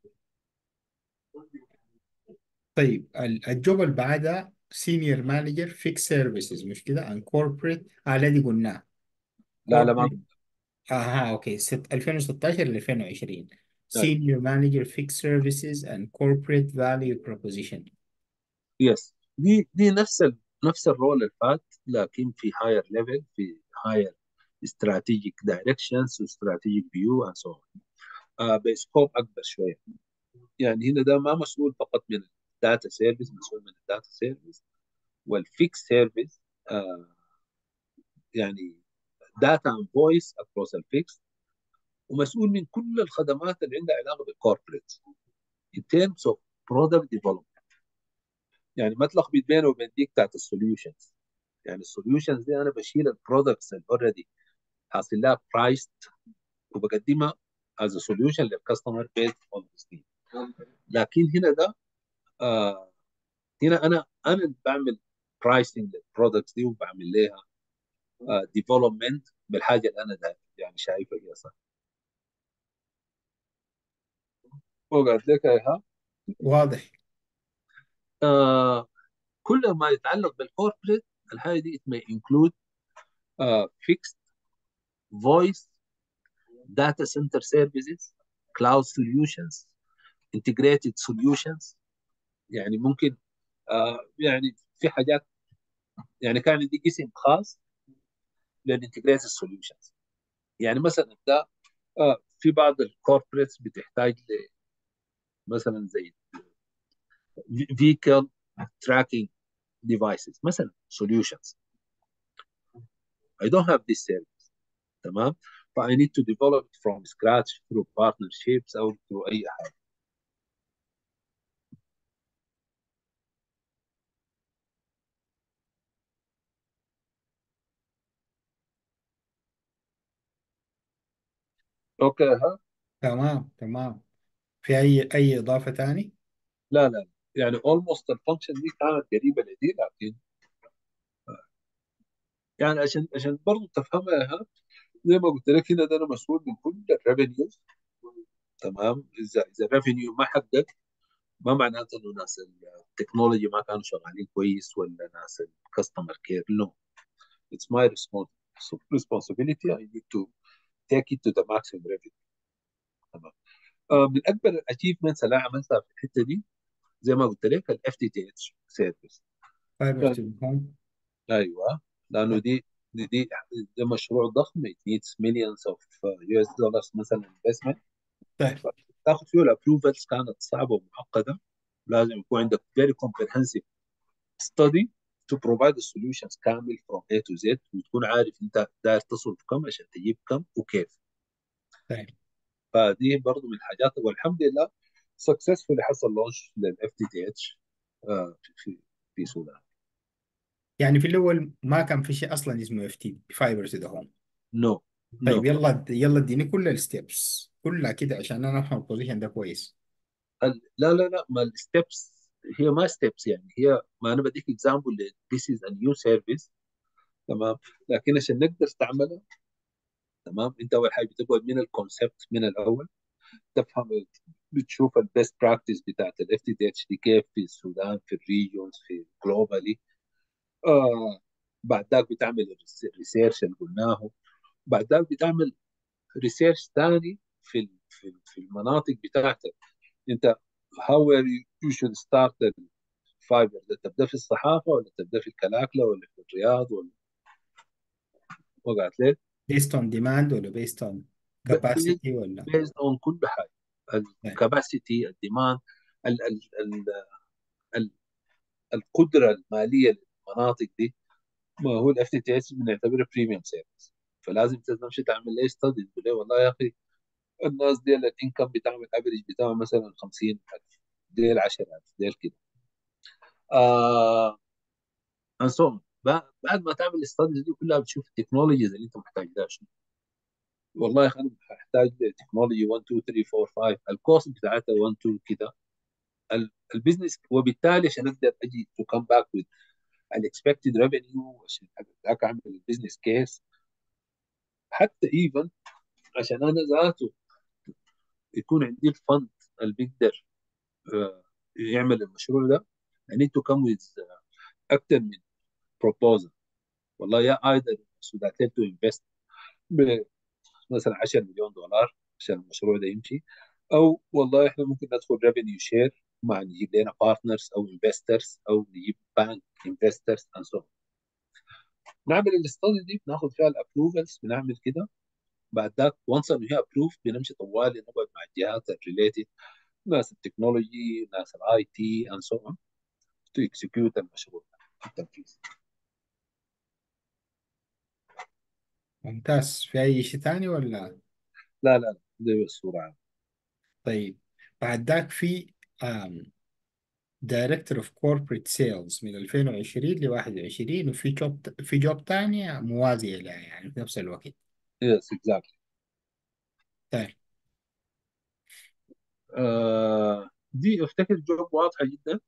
طيب ال- الجوب اللي بعدها سينيور مانجر فيكس سيرفيسز مش كده ان كوربريت اه الذي قلناه لا لا ما كوربريت اها اوكي ست 2016 ل 2020 أيوة. سينيور مانجر فيكس سيرفيسز اند كوربريت فاليو بروبوزيشن يس دي دي نفس ال... نفس الرول اللي فات لكن في هاير ليفل في هاير استراتيجيك دايركشنز واستراتيجيك فيو اند سو بسكوب اكبر شويه يعني هنا ده ما مسؤول فقط من الداتا سيرفيس مسؤول من الداتا سيرفيس والفيكس سيرفيس يعني داتا اند فويس اكروس الفيكس ومسؤول من كل الخدمات اللي عندها علاقه بالكوربريت in terms of product development يعني ما تلخبط بينه وبين دي بتاعت السوليوشنز يعني السوليوشنز دي انا بشيل البرودكتس اللي اوريدي حاصل لها برايست وبقدمها as a solution للكاستمر based on this need لكن هنا ده آه هنا انا انا اللي بعمل برايسنج للبرودكتس دي وبعمل لها ديفلوبمنت بالحاجه اللي انا داير يعني شايفها هي صح وقعت لك اياها واضح آه كل ما يتعلق بالكوربريت الحاجه دي it may include uh, fixed voice data center services cloud solutions integrated solutions يعني ممكن آه يعني في حاجات يعني كان عندي قسم خاص للانتجريتد سوليوشنز يعني مثلا ده آه في بعض الكوربريتس بتحتاج ل مثلا زي vehicle tracking devices مثلا solutions I don't have this service تمام ف I need to develop it from scratch through partnerships أو through أي حاجة اوكي ها تمام تمام في أي أي إضافة تاني؟ لا لا يعني almost الفانكشن دي كانت قريبة لدي لكن يعني عشان عشان برضه تفهمها يا ها زي ما قلت لك هنا ده انا مسؤول من كل الريفينيوز تمام اذا اذا الريفينيو ما حقق ما معناته انه ناس التكنولوجي ما كانوا شغالين كويس ولا ناس الكاستمر كير نو it's my respons- responsibility I need to take it to the maximum revenue تمام آه من اكبر الاتشيفمنتس اللي أنا عملتها في الحته دي زي ما قلت لك الاف تي تي اتش سيرفيس فايبر تو هوم ايوه لانه دي دي دي ده مشروع ضخم it needs millions of US dollars مثلا investment طيب تاخذ فيه الابروفلز كانت صعبه ومعقده لازم يكون عندك very comprehensive study to provide the solutions كامل from A to Z وتكون عارف انت داير تصل في كم عشان تجيب كم وكيف طيب فدي برضو من الحاجات والحمد لله successfully حصل لونش للاف تي تي اتش في في السودان يعني في الأول ما كان في شيء أصلا اسمه اف تي فايبر تو ذا هوم نو طيب نو يلا يلا اديني كل الستبس كلها كده عشان أنا أفهم البوزيشن ده كويس لا لا لا ما الستبس هي ما ستبس يعني هي ما انا بديك اكزامبل this is a new service تمام لكن عشان نقدر تعملها تمام انت اول حاجه بتقعد من الكونسبت من الاول تفهم بتشوف البيست براكتس بتاعت الاف تي تي اتش دي كيف في السودان في الريجونز في جلوبالي آه بعد ذاك بتعمل الريسيرش اللي قلناه بعد ذاك بتعمل ريسيرش ثاني في ال- في ال- في المناطق بتاعتك انت how were you, you should start الفايبر ده تبدا في الصحافه ولا تبدا في الكلاكله ولا في الرياض ولا وقعت ليه based on demand ولا based on capacity ولا بيزد اون كل حاجه الكباسيتي الديماند ال ال ال ال القدره الماليه للمناطق دي ما هو الاف تي تي اس بنعتبره بريميوم سيرفيس فلازم تمشي تعمل ليه ستدي تقول ليه والله يا اخي الناس دي الانكم بتاعهم الافريج بتاعهم مثلا 50000 ديل 10000 ديل كده آه and so on. بعد بعد ما تعمل الستاديز دي كلها بتشوف التكنولوجيز اللي انت محتاج لها شنو والله يا اخي انا هحتاج تكنولوجي 1 2 3 4 5 الكوست بتاعتها 1 2 كده ال- البزنس وبالتالي عشان اقدر اجي تو كم باك وذ الاكسبكتد ريفينيو عشان ذاك اعمل البزنس كيس حتى ايفن عشان انا ذاته يكون عندي الفند اللي بيقدر آه، يعمل المشروع ده I need to come with uh, اكثر من proposal والله يا ايضا سوداتيل تو انفست مثلا 10 مليون دولار عشان المشروع ده يمشي او والله احنا ممكن ندخل ريفينيو شير مع نجيب لنا بارتنرز او انفسترز او نجيب بانك انفسترز اند سو نعمل الاستادي دي بناخد فيها الابروفلز بنعمل كده بعد ذاك وانس انه هي ابروف بنمشي طوالي نقعد مع الجهات الريليتد ناس التكنولوجي ناس الاي تي اند سو اون تو اكسكيوت المشروع التنفيذ ممتاز في أي شيء تاني ولا لا لا لا دي الصورة عامة طيب بعد ذاك في دايركتور اوف كوربريت سيلز من 2020 ل 21 وفي جوب في جوب تانية موازية لها يعني في نفس الوقت يس اكزاكتلي طيب دي افتكر جوب واضحة جدا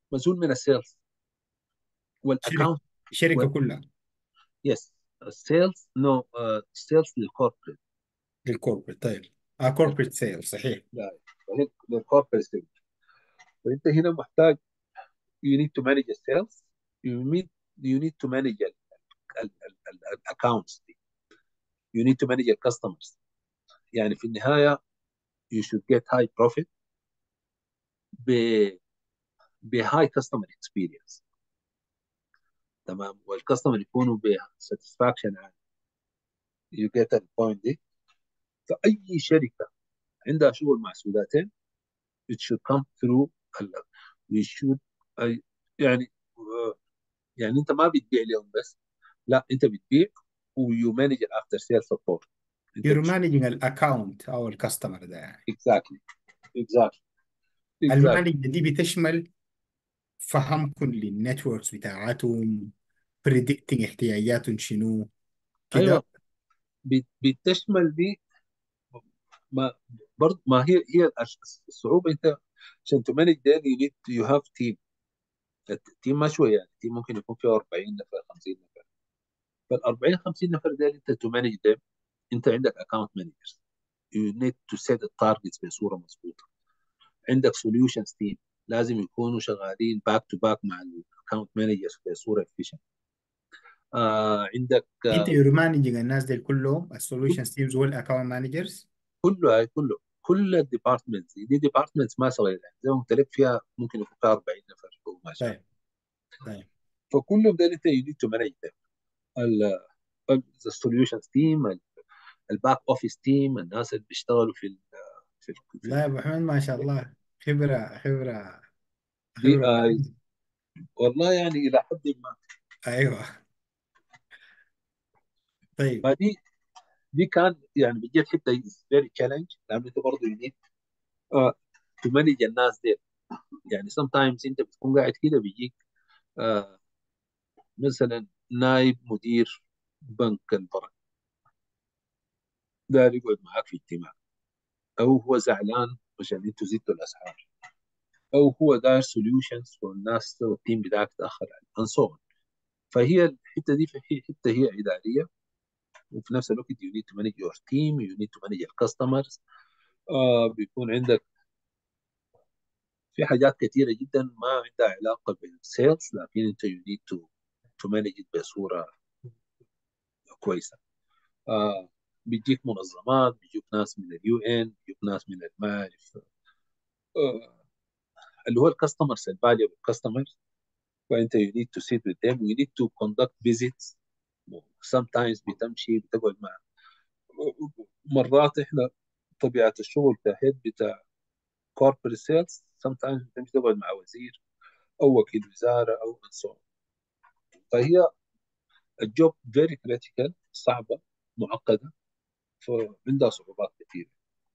مسؤول من السيلز شركه والاكونت شركه كلها يس السيلز نو السيلز للكوربريت للكوربريت طيب اه كوربريت سيل صحيح لا للكوربريت سيلز فانت هنا محتاج you need to manage the sales you need you need to manage ال ال ال ال ال accounts دي you need to manage your customers يعني في النهاية you should get high profit ب ب high customer experience تمام والكاستمر يكونوا ب satisfaction عالي you get the point دي فأي شركة عندها شغل مع سوداتين it should come through ال- we should أي- يعني يعني انت ما بتبيع لهم بس لا انت بتبيع ويو مانج الافتر سيل سبورت انت you're مش managing الاكونت او الكاستمر ده يعني اكزاكتلي اكزاكتلي اكزاكتلي المانج دي بتشمل فهمكم للنتوركس بتاعتهم predicting احتياجاتهم شنو كده ايوه بت- بتشمل دي ما برضه ما هي هي الأش- الصعوبه انت عشان تمانج ده يو نيد يو هاف تيم التيم ما شويه يعني التيم ممكن يكون فيه 40 نفر 50 نفر فال 40 50 نفر ده انت تمانج ده انت عندك اكونت مانجرز يو نيد تو سيت التارجتس بصوره مظبوطه عندك سوليوشنز تيم لازم يكونوا شغالين باك تو باك مع الاكونت مانجرز بصوره efficient آه عندك انت آه you're managing الناس دي كلهم كل- السوليوشنز تيمز والاكونت مانجرز كله هاي كله كل الديبارتمنتس دي, دي ديبارتمنتس ما صغيره يعني زي ما قلت لك فيها ممكن يكون فيها 40 نفر او ما شابه طيب طيب فكلهم ده انت يو نيد تو مانج السوليوشنز تيم الباك اوفيس تيم الناس اللي بيشتغلوا في ال في, ال في لا يا ال ابو حميد ما شاء الله خبره خبره دي خبره آه رهيبة. والله يعني الى حد ما ايوه طيب فدي دي كان يعني بيجي الحته فيري تشالنج لانه انت برضه يو نيد تمانج الناس دي يعني سم تايمز انت بتكون قاعد كده بيجيك آه مثلا نائب مدير بنك البركه ده يقعد معاك في اجتماع او هو زعلان عشان انتوا زدتوا الاسعار او هو داير سوليوشنز والناس والتيم بتاعك تاخر and so on فهي الحته دي في حته هي اداريه وفي نفس الوقت you need to manage your team you need to manage your customers آه بيكون عندك في حاجات كثيره جدا ما عندها علاقه بالسيلز لكن انت you need to to manage it بصوره كويسه آه بيجيك منظمات بيجيك ناس من اليو ان بيجيك ناس من المعارف آه اللي هو الكاستمرز الفاليو الكاستمرز فانت you need to sit with them you need to conduct visits sometimes بتمشي بتقعد مع مرات احنا طبيعه الشغل كهيد بتاع corporate sales sometimes بتمشي تقعد مع وزير او وكيل وزاره او and so on. فهي الجوب فيري كريتيكال صعبه معقده فعندها صعوبات كثيره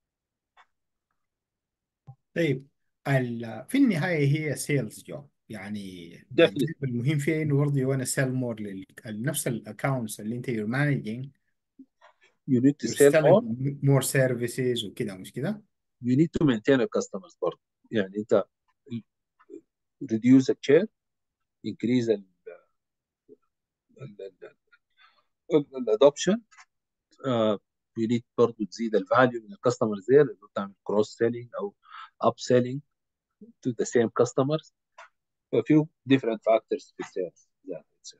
طيب ال- في النهايه هي سيلز جوب يعني definitely الجانب المهم فيها انه برضه يو انا سيل مور لنفس الاكونتس اللي انت you're managing you need to you're sell more selling more services وكده مش كده؟ you need to maintain your customers برضه يعني انت reduce the share increase ال ال- ال- ال- الادوبشن uh, you need برضه تزيد الفاليو من الكاستمرز دي اللي بتعمل كروس سيلينج او اب سيلينج to the same customers ففي different factors في السيلز ذات itself.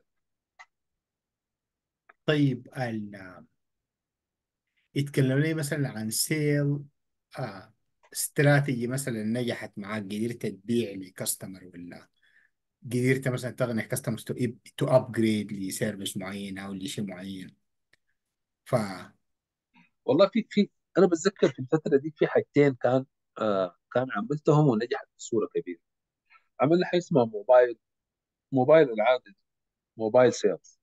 طيب ال يتكلم لي مثلا عن سيل آه استراتيجي مثلا نجحت معاك قدرت تبيع لكاستمر ولا قدرت مثلا تقنع كاستمر تو ابجريد لسيرفيس معين او لشيء معين ف والله في في انا بتذكر في الفتره دي في حاجتين كان آه كان عملتهم ونجحت بصوره كبيره عملنا حاجه اسمها موبايل موبايل العادي موبايل سيلز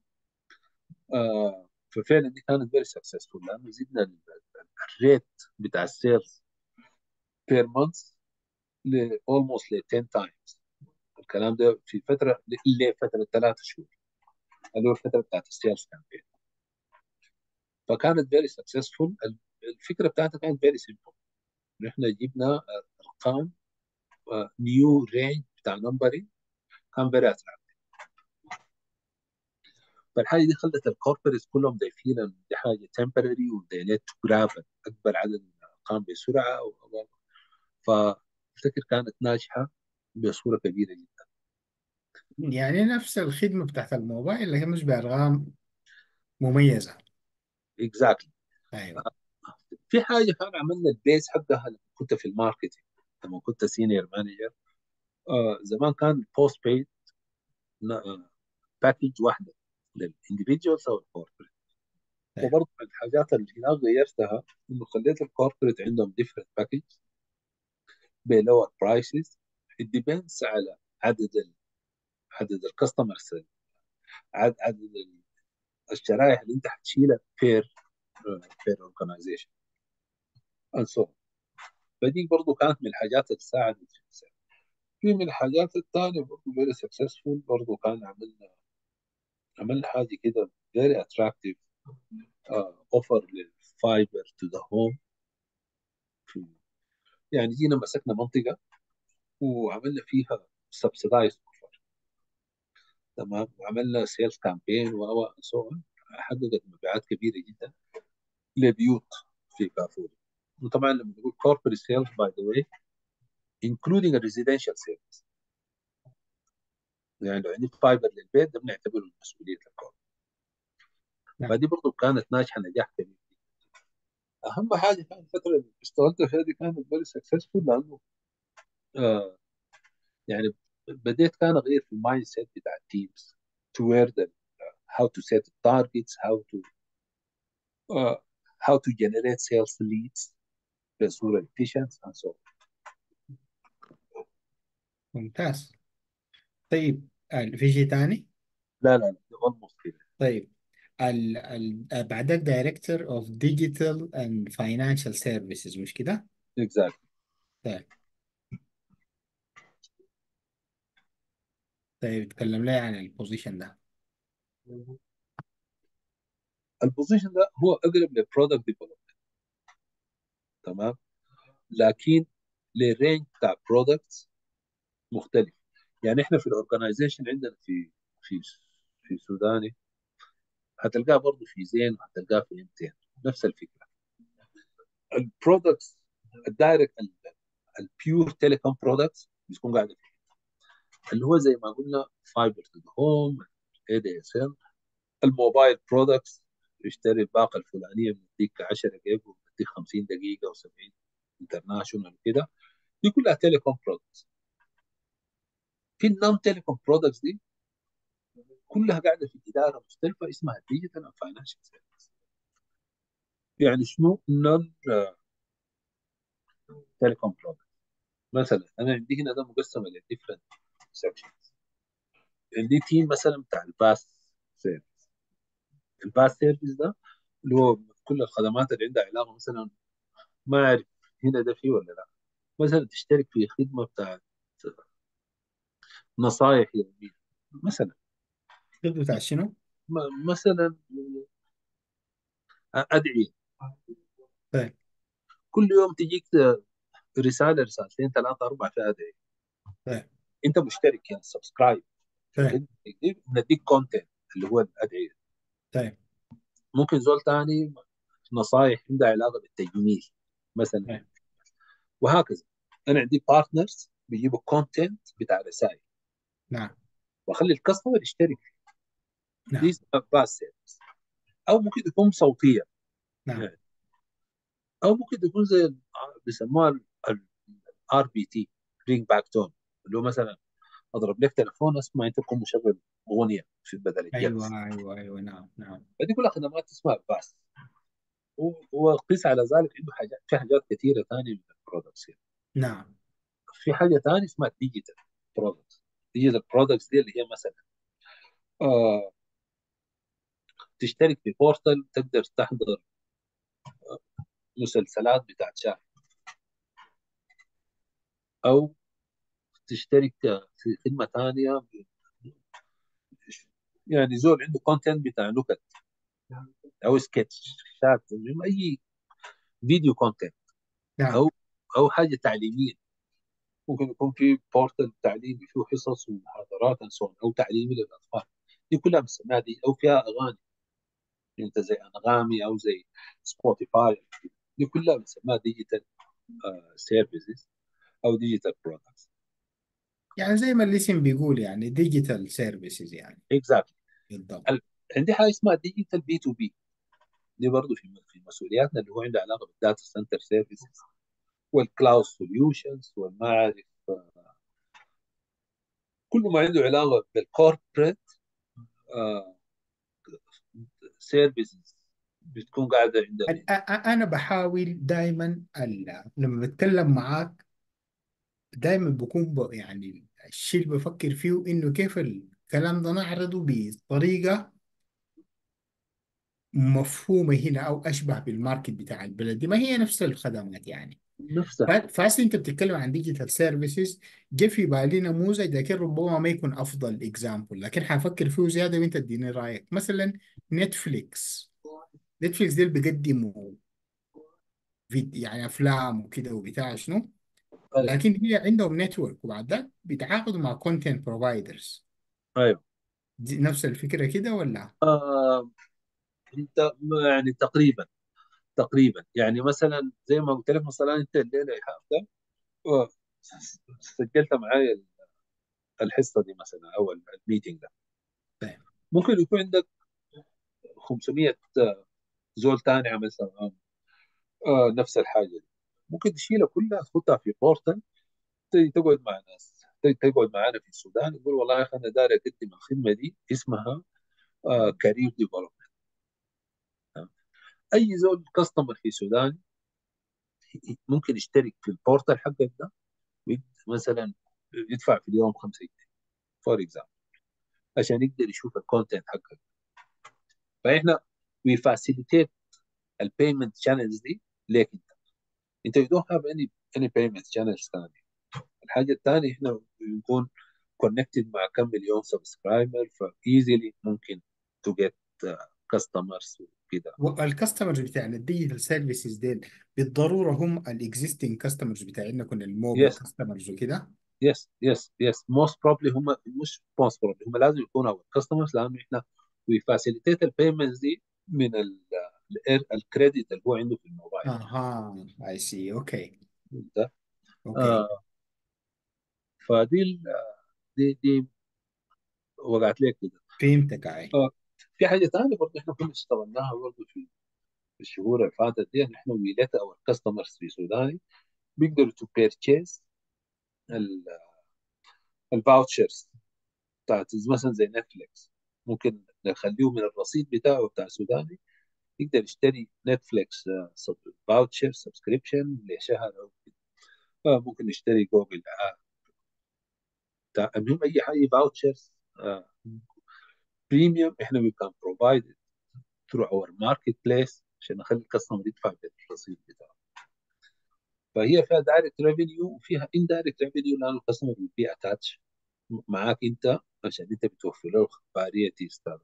آه ففعلا دي كانت فيري سكسسفول لانه زدنا ال- ال- الريت بتاع السيلز بير مانث ل almost ل 10 تايمز الكلام ده في فتره لفتره ثلاث شهور اللي هو الفتره بتاعت السيلز كامبين فكانت فيري سكسسفول الفكره بتاعتها كانت فيري سيمبل احنا جبنا ارقام نيو رينج بتاع نمبري كان فيري اتراكتيف فالحاجه دي خلت الكوربريتس كلهم دايفين إن دي حاجه تمبرري وذي نيد تو جراب اكبر عدد من الارقام بسرعه و- و- فافتكر كانت ناجحه بصوره كبيره جدا يعني نفس الخدمة بتاعت الموبايل لكن مش بأرقام مميزة اكزاكتلي أيوه في حاجه كان عملنا البيز حقها لما كنت في الماركتينج لما كنت سينيور مانجر آه زمان كان البوست بيد باكج واحده للاندفيدجوالز او الكوربريت أيوه. وبرضه من الحاجات اللي هناك غيرتها انه خليت الكوربريت عندهم ديفرنت باكج بلور برايسز it depends على عدد ال عدد الكاستمرز عدد عدد ال- الشرائح اللي انت حتشيلها بير بير اورجنايزيشن and so on. فدي برضه كانت من الحاجات اللي ساعدت في السعر في من الحاجات الثانيه برضه فيري سكسسفول برضه كان عملنا عملنا حاجه كده فيري اتراكتيف اوفر للفايبر تو ذا هوم يعني جينا مسكنا منطقه وعملنا فيها سبسيدايز اوفر تمام وعملنا سيلز كامبين و سو حققت مبيعات كبيره جدا لبيوت في كافور وطبعا لما نقول corporate sales by the way including a residential sales يعني لو عندي فايبر للبيت ده بنعتبره مسؤوليه الكوربريت نعم. فدي برضه كانت ناجحه نجاح كبير اهم حاجه كانت الفتره اللي اشتغلت فيها دي كانت فيري سكسسفول لانه آه يعني بديت كان اغير في المايند سيت بتاع التيمز to where the how to set targets how to uh, how to generate sales leads بصوره efficient and so on. ممتاز طيب ال- في شيء تاني؟ لا لا لا almost كده طيب ال ال بعدك دايركتور اوف ديجيتال اند فاينانشال سيرفيسز مش كده؟ exactly طيب طيب اتكلم لي عن البوزيشن ده البوزيشن ده هو اقرب للبرودكت ديفلوبمنت تمام لكن لرينج بتاع برودكتس مختلف يعني احنا في الاورجنايزيشن عندنا في في في سوداني هتلقاه برضه في زين وهتلقاه في امتين نفس الفكره البرودكتس الدايركت البيور تيليكوم برودكتس بتكون قاعده في اللي هو زي ما قلنا فايبر تو ذا هوم اي دي اس ال الموبايل برودكتس اشتري الباقه الفلانيه بنديك 10 جيجا وبنديك 50 دقيقه و70 انترناشونال وكده دي كلها تيليكوم برودكتس في النون تيليكوم برودكتس دي كلها قاعده في اداره مختلفه اسمها ديجيتال اند فاينانشال سيرفيس يعني شنو نون تيليكوم برودكت مثلا انا عندي هنا ده مقسم الى ديفرنت سكشنز عندي تيم مثلا بتاع الباس سيرفيس الباس سيرفيس ده اللي هو كل الخدمات اللي عندها علاقه مثلا ما اعرف هنا ده فيه ولا لا مثلا تشترك في خدمه بتاعت نصائح يوميه مثلا الخدمة بتاع شنو؟ م- مثلا ادعيه طيب كل يوم تجيك رساله رسالتين ثلاثه اربعه في ادعيه طيب انت مشترك يعني سبسكرايب طيب نديك كونتنت اللي هو الادعيه طيب ممكن زول تاني نصائح عندها علاقه بالتجميل مثلا طيب. وهكذا انا عندي بارتنرز بيجيبوا كونتنت بتاع رسائل نعم واخلي الكاستمر يشترك نعم دي اسمها باس سيرفيس او ممكن تكون صوتيه نعم او ممكن تكون زي ال- بيسموها الار بي تي رينج باك تون اللي هو مثلا اضرب لك تليفون اسمع انت تكون مشغل اغنيه في بدل الجلسه ايوه ايوه ايوه نعم نعم فدي كلها خدمات اسمها باس و- وقيس على ذلك عنده حاجات في حاجات كثيره ثانيه من البرودكتس نعم في حاجه ثانيه اسمها ديجيتال برودكتس ديجيتال برودكتس دي اللي هي مثلا آه تشترك في بورتال تقدر تحضر مسلسلات بتاعت شهر او تشترك في خدمه ثانيه يعني زول عنده كونتنت بتاع نكت او سكتش شات اي فيديو كونتنت نعم او او حاجه تعليميه ممكن يكون في بورتال تعليمي فيه حصص ومحاضرات او تعليمي للاطفال دي كلها بنسميها دي او فيها اغاني انت زي انغامي او زي سبوتيفاي دي كلها بنسميها ديجيتال سيرفيسز او ديجيتال برودكتس يعني زي ما الاسم بيقول يعني ديجيتال سيرفيسز يعني اكزاكتلي بالضبط عندي حاجه اسمها ديجيتال بي تو بي دي برضه في في مسؤولياتنا اللي هو عنده علاقه بالداتا سنتر سيرفيسز والكلاود سوليوشنز والما اعرف كل ما عنده علاقه بالكوربريت سيرفيسز بتكون قاعده عندنا أ- أ- انا بحاول دائما لما بتكلم معاك دائما بكون ب... يعني الشيء اللي بفكر فيه انه كيف الكلام ده نعرضه بطريقه مفهومه هنا او اشبه بالماركت بتاع البلد دي ما هي نفس الخدمات يعني نفسها فهسه انت بتتكلم عن ديجيتال سيرفيسز جه في بالي نموذج لكن ربما ما يكون افضل اكزامبل لكن حافكر فيه زياده وانت اديني رايك مثلا نتفليكس نتفليكس دي اللي بيقدموا فيديو يعني افلام وكده وبتاع شنو ايوه لكن هي عندهم نتورك وبعد ذاك بيتعاقدوا مع كونتنت بروفايدرز ايوه دي نفس الفكره كده ولا آه انت يعني تقريبا تقريبا يعني مثلا زي ما قلت لك مثلا انت الليله يا حافظه آه، سجلت معايا الحصه دي مثلا او الميتنج ده طيب ممكن يكون عندك 500 زول تاني عمل تمام آه نفس الحاجه دي ممكن تشيلها كلها تحطها في بورتال ت- تقعد مع ناس ت- تقعد معانا في السودان يقول والله يا اخي انا داير اقدم الخدمه دي اسمها آه كارير ديفلوبمنت اي زول كاستمر في السودان ممكن يشترك في البورتال حقك ده ويد- مثلا يدفع في اليوم 5 جنيه فور اكزامبل عشان يقدر يشوف الكونتنت حقك فاحنا وي فاسيليتيت البيمنت شانلز دي ليك انت انت يو دونت هاف اني اني بيمنت شانلز ثانيه الحاجه الثانيه احنا بنكون كونكتد مع كم مليون سبسكرايبر فايزلي ممكن تو جيت كاستمرز وكده والكاستمرز بتاعنا الديجيتال سيرفيسز ديل بالضروره هم الاكزيستنج كاستمرز بتاعنا كنا الموبايل يس كاستمرز وكده يس يس يس موست بروبلي هم مش موست بروبلي هم لازم يكونوا اور كاستمرز لانه احنا وي فاسيليتيت البيمنتس دي من الكريدت اللي هو عنده في الموبايل اها اي سي اوكي ده اوكي آه فدي ال- دي دي وقعت لك كده فهمتك اي آه في حاجه ثانيه برضه احنا كنا اشتغلناها برضه في في الشهور اللي فاتت دي ان احنا وي ليت اور كاستمرز في سوداني بيقدروا تو بيرتشيز الفاوتشرز بتاعت مثلا زي نتفليكس ممكن نخليه من الرصيد بتاعه بتاع سوداني يقدر يشتري نتفليكس فاوتشر سبسكريبشن لشهر او كده آه، ممكن يشتري جوجل آه، بتاع المهم اي حاجه فاوتشرز بريميوم احنا وي كان بروفايد ثرو اور ماركت بليس عشان نخلي الكاستمر يدفع بالرصيد بتاعه فهي فيها دايركت ريفينيو وفيها اندايركت ريفينيو لانه الكاستمر بي اتاتش معاك انت عشان انت بتوفر له فاريتي ستايل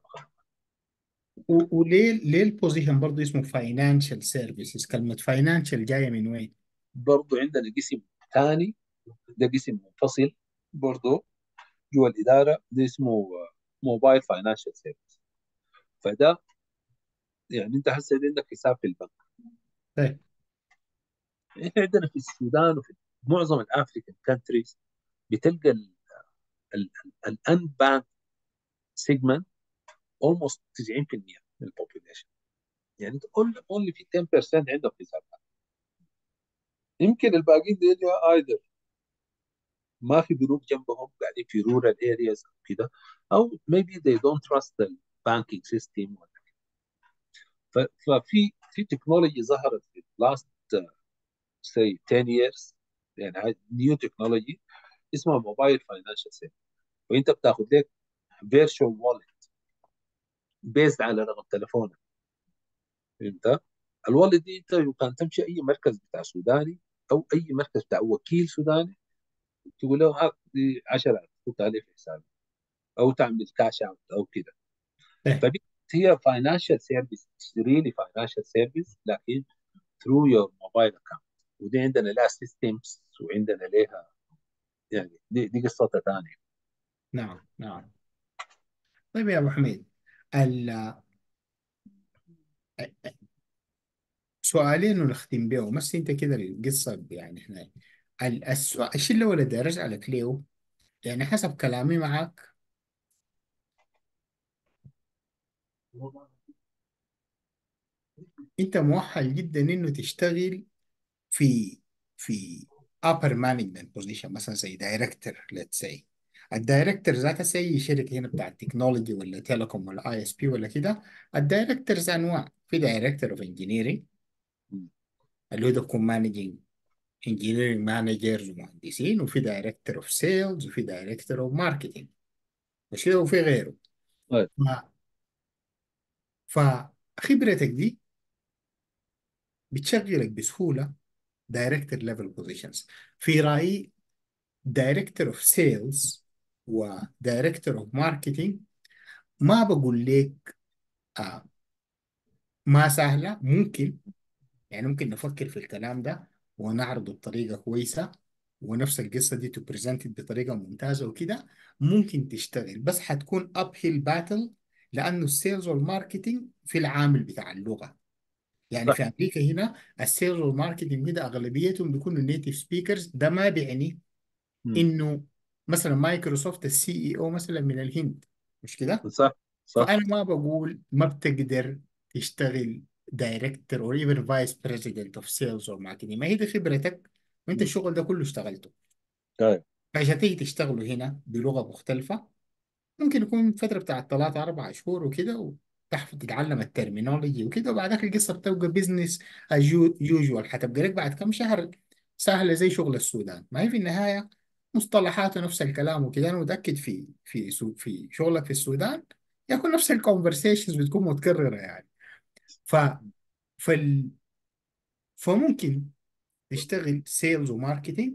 و- وليه ليه البوزيشن برضه اسمه فاينانشال سيرفيسز كلمه فاينانشال جايه من وين؟ برضه عندنا قسم ثاني ده قسم منفصل برضه جوا الاداره ده اسمه موبايل فاينانشال سيرفيس فده يعني انت هسه عندك حساب في البنك طيب احنا عندنا في السودان وفي معظم الافريكان كانتريز بتلقى الان بانك سيجمنت اولموست 90% من البوبوليشن يعني انت اونلي في 10% عندهم حساب بنك يمكن الباقيين دي ايضا ما في بنوك جنبهم قاعدين في رورال ارياز كده او maybe they don't trust the banking system ف- ففي في تكنولوجي ظهرت في last uh, say 10 years يعني نيو تكنولوجي اسمها موبايل فاينانشال سيرفيس وانت بتاخد لك فيرتشوال والت بيزد على رقم تليفونك فهمت؟ الوالت دي انت كان تمشي اي مركز بتاع سوداني او اي مركز بتاع وكيل سوداني تقول له هات دي 10 تحط عليه في حسابي او تعمل كاش اوت او كده طيب فدي هي فاينانشال سيرفيس تشتري لي فاينانشال سيرفيس لكن ثرو يور موبايل اكونت ودي عندنا لها سيستمز وعندنا لها يعني دي دي قصه ثانيه نعم نعم طيب يا ابو حميد ال- سؤالين ونختم بيهم بس انت كده القصه يعني احنا ال- السؤال الشيء الاول اللي ارجع لك ليه يعني حسب كلامي معك انت مؤهل جدا انه تشتغل في في upper management position مثلا زي دايركتور let's say الدايركتور ذاته زي اي شركه هنا بتاع التكنولوجي ولا تيليكوم ولا اي اس بي ولا كده الدايركتورز انواع في دايركتور اوف انجينيرنج مم. اللي هو يكون مانجينج انجينيرنج مانجرز ومهندسين وفي دايركتور اوف سيلز وفي دايركتور اوف ماركتنج مش كده وفي غيره طيب ف- فخبرتك دي بتشغلك بسهوله دايركتور ليفل بوزيشنز في رايي دايركتور اوف سيلز ودايركتور اوف ماركتنج ما بقول لك آه ما سهله ممكن يعني ممكن نفكر في الكلام ده ونعرضه بطريقه كويسه ونفس القصه دي تبريزنتد بطريقه ممتازه وكده ممكن تشتغل بس حتكون اب هيل باتل لانه السيلز والماركتنج في العامل بتاع اللغه يعني صح في امريكا هنا السيلز والماركتنج كده اغلبيتهم بيكونوا نيتيف سبيكرز ده ما بيعني مم. انه مثلا مايكروسوفت السي اي او مثلا من الهند مش كده صح صح فانا ما بقول ما بتقدر تشتغل دايركتور او ايفن فايس بريزيدنت اوف سيلز او ماركتنج ما هي دي خبرتك وانت مم. الشغل ده كله اشتغلته طيب فعشان تيجي تشتغلوا هنا بلغه مختلفه ممكن يكون فتره بتاعت ثلاثة أربع شهور وكده وتحفظ تتعلم الترمينولوجي وكده وبعدك القصه بتبقى بزنس يوجوال حتبقى لك بعد كم شهر سهله زي شغل السودان ما هي في النهايه مصطلحاته نفس الكلام وكده انا متاكد في في سو- في شغلك في السودان يكون نفس الكونفرسيشنز بتكون متكرره يعني ف فال فممكن تشتغل سيلز وماركتينج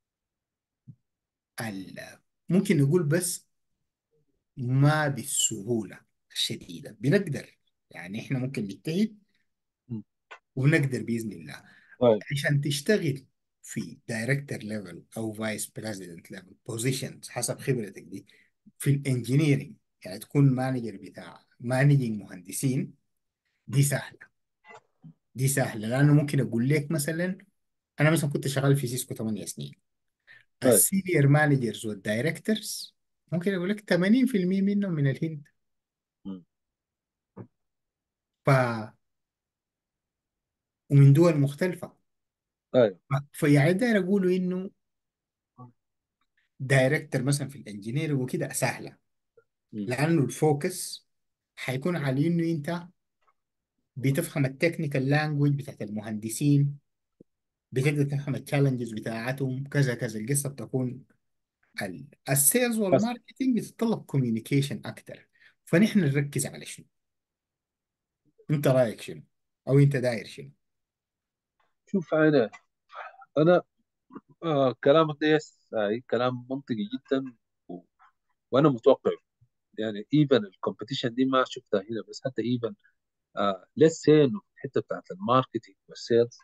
ال- ممكن نقول بس ما بالسهوله الشديده بنقدر يعني احنا ممكن نجتهد مم. ونقدر باذن الله طيب عشان تشتغل في دايركتور ليفل او فايس بريزيدنت ليفل بوزيشنز حسب خبرتك دي في الانجينيرنج يعني تكون مانجر بتاع مانجينج مهندسين دي سهله دي سهله لانه ممكن اقول لك مثلا انا مثلا كنت شغال في سيسكو 8 سنين طيب السينيور مانجرز والدايركتورز ممكن اقول لك 80% منهم من الهند مم. ف ومن دول مختلفه طيب ف- فيعني داير اقوله انه دايركتور مثلا في الانجينيرنج وكده سهله مم. لانه الفوكس حيكون على انه انت بتفهم التكنيكال لانجوج بتاعت المهندسين بتقدر تفهم التشالنجز بتاعتهم كذا كذا القصه بتكون ال- السيلز بس والماركتينج بتتطلب كوميونيكيشن اكتر فنحن نركز على شنو انت رايك شنو او انت داير شنو شوف انا انا آه كلامك ده يس آه كلام منطقي جدا و... وانا متوقع يعني ايفن الكومبيتيشن دي ما شفتها هنا بس حتى ايفن آه ليتس سي انه في الحته بتاعت الماركتينج والسيلز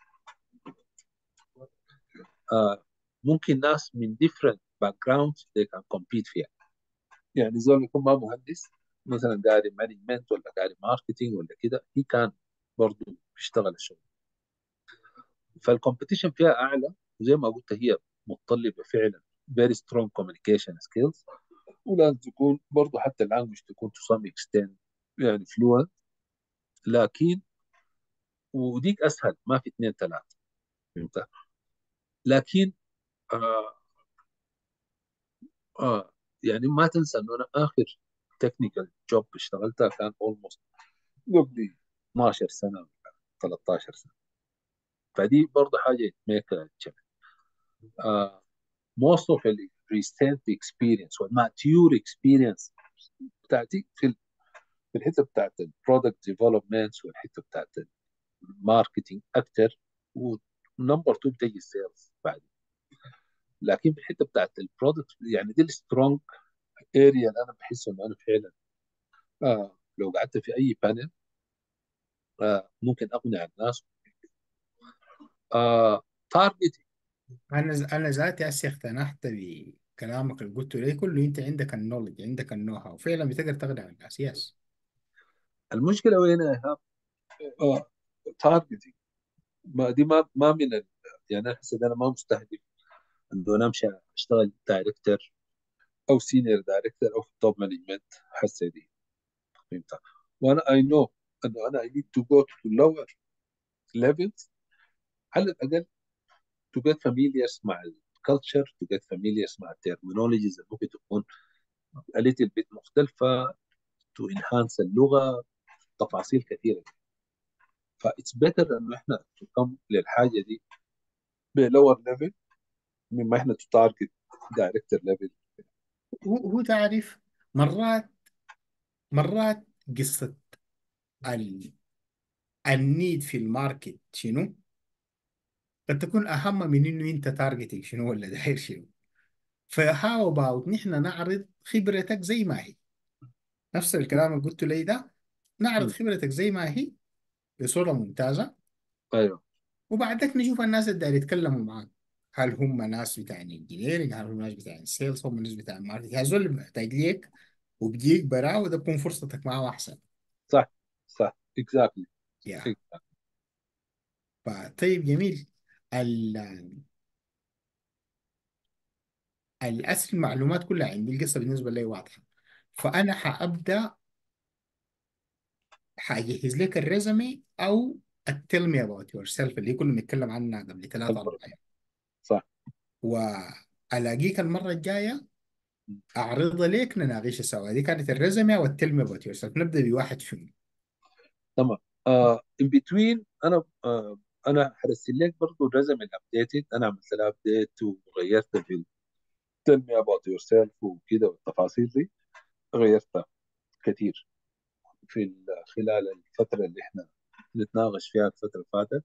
آه ممكن ناس من different backgrounds they can compete فيها يعني زول يكون ما مهندس مثلا قاري مانجمنت ولا قاري ماركتينج ولا كده هي كان برضه بيشتغل الشغل فالكومبيتيشن فيها اعلى وزي ما قلت هي متطلبه فعلا very strong communication skills ولازم تكون برضه حتى اللانجوج تكون to some extent يعني fluent لكن وديك اسهل ما في اثنين ثلاثه فهمت لكن آه آه يعني ما تنسى انه انا اخر تكنيكال جوب اشتغلتها كان almost قبل 12 سنه ولا 13 سنه فدي برضه حاجه ميك آه most of the recent experience والماتيور experience بتاعتي في في الحته بتاعت البرودكت ديفلوبمنت والحته بتاعت الماركتينج اكتر ونمبر 2 بتجي السيلز بعد لكن في الحته بتاعت البرودكت يعني دي السترونج اريا اللي انا بحس انه انا فعلا آه لو قعدت في اي بانل آه ممكن اقنع الناس آه تارجت انا ز- انا ذاتي هسه اقتنعت ب كلامك اللي قلته لي كله انت عندك النولج عندك النو هاو فعلا بتقدر تقنع الناس يس المشكله وين يا ايهاب؟ آه تارجتنج ما دي ما ما من ال... يعني انا حسيت انا ما مستهدف انه انا امشي اشتغل دايركتور او سينيور دايركتور او في التوب مانجمنت حسيت دي فهمت وانا اي نو انه انا اي نيد تو جو تو لور ليفلز على الاقل to get familiar مع الكالتشر to get familiar مع الترمينولوجيز اللي ممكن تكون a little bit مختلفة to enhance اللغة تفاصيل كثيرة ف it's better انه احنا to come للحاجة دي بلور ليفل مما احنا to target director level هو هو تعرف مرات مرات قصة ال النيد في الماركت شنو قد تكون أهم من إنه أنت تارجتنج شنو ولا داير شنو فهاو اباوت نحن نعرض خبرتك زي ما هي نفس الكلام اللي قلته لي ده نعرض م. خبرتك زي ما هي بصورة ممتازة ايوه وبعدك نشوف الناس اللي داير يتكلموا معاك هل هم ناس بتاع انجينيرنج هل هم ناس بتاع السيلز هم ناس بتاع الماركتنج هذول اللي محتاج ليك وبيجيك براه وده بكون فرصتك معاه احسن صح صح exactly يا طيب جميل ال الأسر المعلومات كلها عندي القصة بالنسبة لي واضحة فأنا حأبدأ حأجهز لك الريزمي أو tell me about yourself اللي كنا بنتكلم عنها قبل ثلاثة أربع أيام صح وألاقيك المرة الجاية أعرضها لك نناقشها سوا دي كانت الريزمي أو tell me about yourself نبدأ بواحد فيهم تمام آه in between انا آه انا حرسل لك برضه الريزم الابديتد انا عملت لها ابديت وغيرت في tell me about yourself وكده والتفاصيل دي غيرتها كثير في ال- خلال الفترة اللي احنا نتناقش فيها الفترة اللي فاتت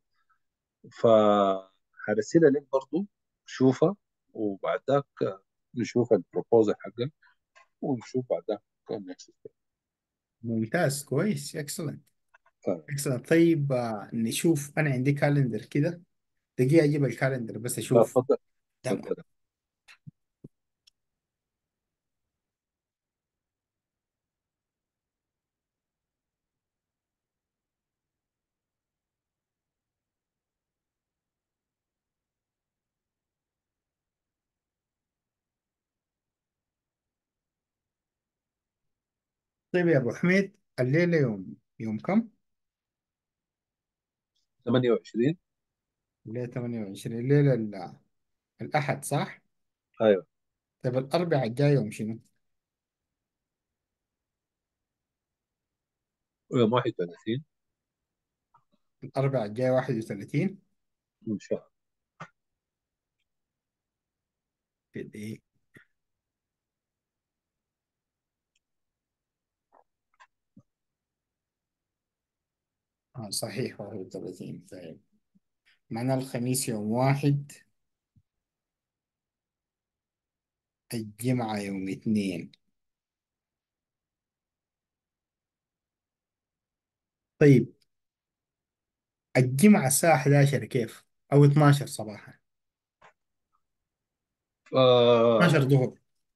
فهرسلها لك برضو شوفها وبعد ذاك نشوف البروبوزل حقك ونشوف بعد ذاك النكست ستيب ممتاز كويس اكسلنت اكسلنت طيب آه، نشوف أنا عندي كالندر كده دقيقة أجيب الكالندر بس أشوف تفضل تمام تفضل طيب يا أبو حميد الليلة يوم يوم كم؟ 28 الليلة 28 الليلة ال- الأحد صح؟ ايوه طيب الأربعاء الجاي يوم شنو؟ ويوم 31 الأربعاء الجاي 31 ان شاء الله في إيه؟ آه صحيح 31 طيب معنا الخميس يوم واحد الجمعة يوم اثنين طيب الجمعة الساعة 11 كيف؟ أو 12 صباحا آه 12 ظهر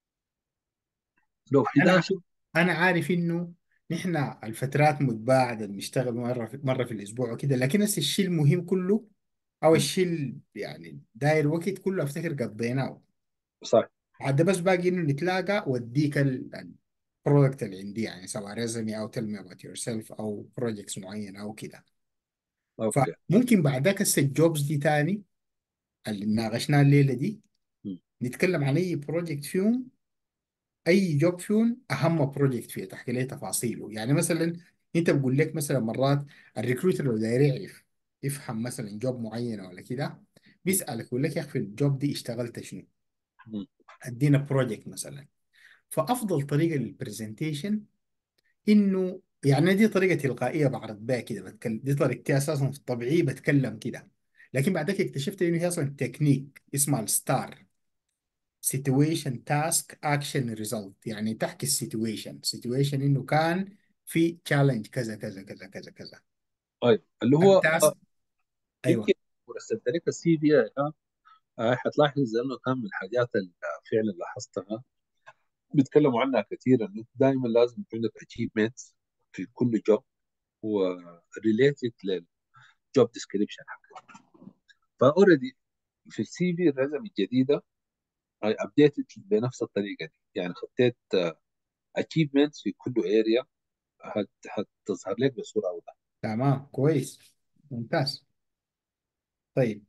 لو أنا 11 أنا عارف إنه نحن الفترات متباعدة بنشتغل مرة في مرة في الأسبوع وكده لكن هسه الشيء المهم كله أو الشيء ال- يعني داير وقت كله أفتكر قضيناه صح عاد بس باقي إنه نتلاقى وأديك البرودكت اللي عندي يعني سواء ريزمي أو tell me about yourself أو بروجيكتس معينة أو كده اوكي فممكن بعدك هسه الجوبز دي تاني اللي ناقشناها الليلة دي م. نتكلم عن أي بروجكت فيهم أي جوب فيهم أهم بروجكت فيه تحكي لي تفاصيله يعني مثلا أنت بقول لك مثلا مرات الريكروتر لو داير يعرف يفهم مثلا جوب معينة ولا كده بيسألك يقول لك يا أخي في الجوب دي اشتغلت شنو م. ادينا بروجكت مثلا فافضل طريقه للبرزنتيشن انه يعني دي طريقه تلقائيه بعرض بها كده بتكلم دي طريقتي اساسا في الطبيعي بتكلم كده لكن بعدك اكتشفت انه هي اصلا تكنيك اسمها الستار سيتويشن تاسك اكشن ريزلت يعني تحكي السيتويشن سيتويشن انه كان في تشالنج كذا كذا كذا كذا كذا طيب اللي هو التاسك آه ايوه يمكن ورسلت لك السي في آه، حتلاحظ انه كان من الحاجات ال- فعلا لاحظتها بيتكلموا عنها كثير انه دائما لازم يكون عندك اتشيفمنتس في كل جوب وريليتد للجوب ديسكريبشن حقك فاوريدي في السي في الرزم الجديده اي ابديتد بنفس الطريقه دي يعني خطيت اتشيفمنتس في كل اريا هتظهر لك بصوره اوضح تمام كويس ممتاز طيب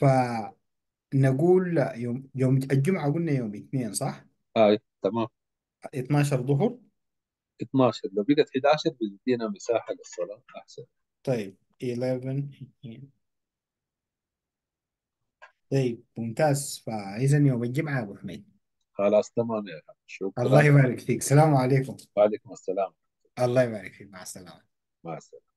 فنقول يوم يوم الجمعة قلنا يوم اثنين صح؟ هاي تمام 12 ظهر 12 لو بقت 11 بتدينا مساحه للصلاه احسن طيب 11 طيب ممتاز فإذا يوم الجمعة يا أبو حميد خلاص تمام يا أخي الله شكرا يبارك فيك السلام عليكم وعليكم السلام الله يبارك فيك مع السلامة مع السلامه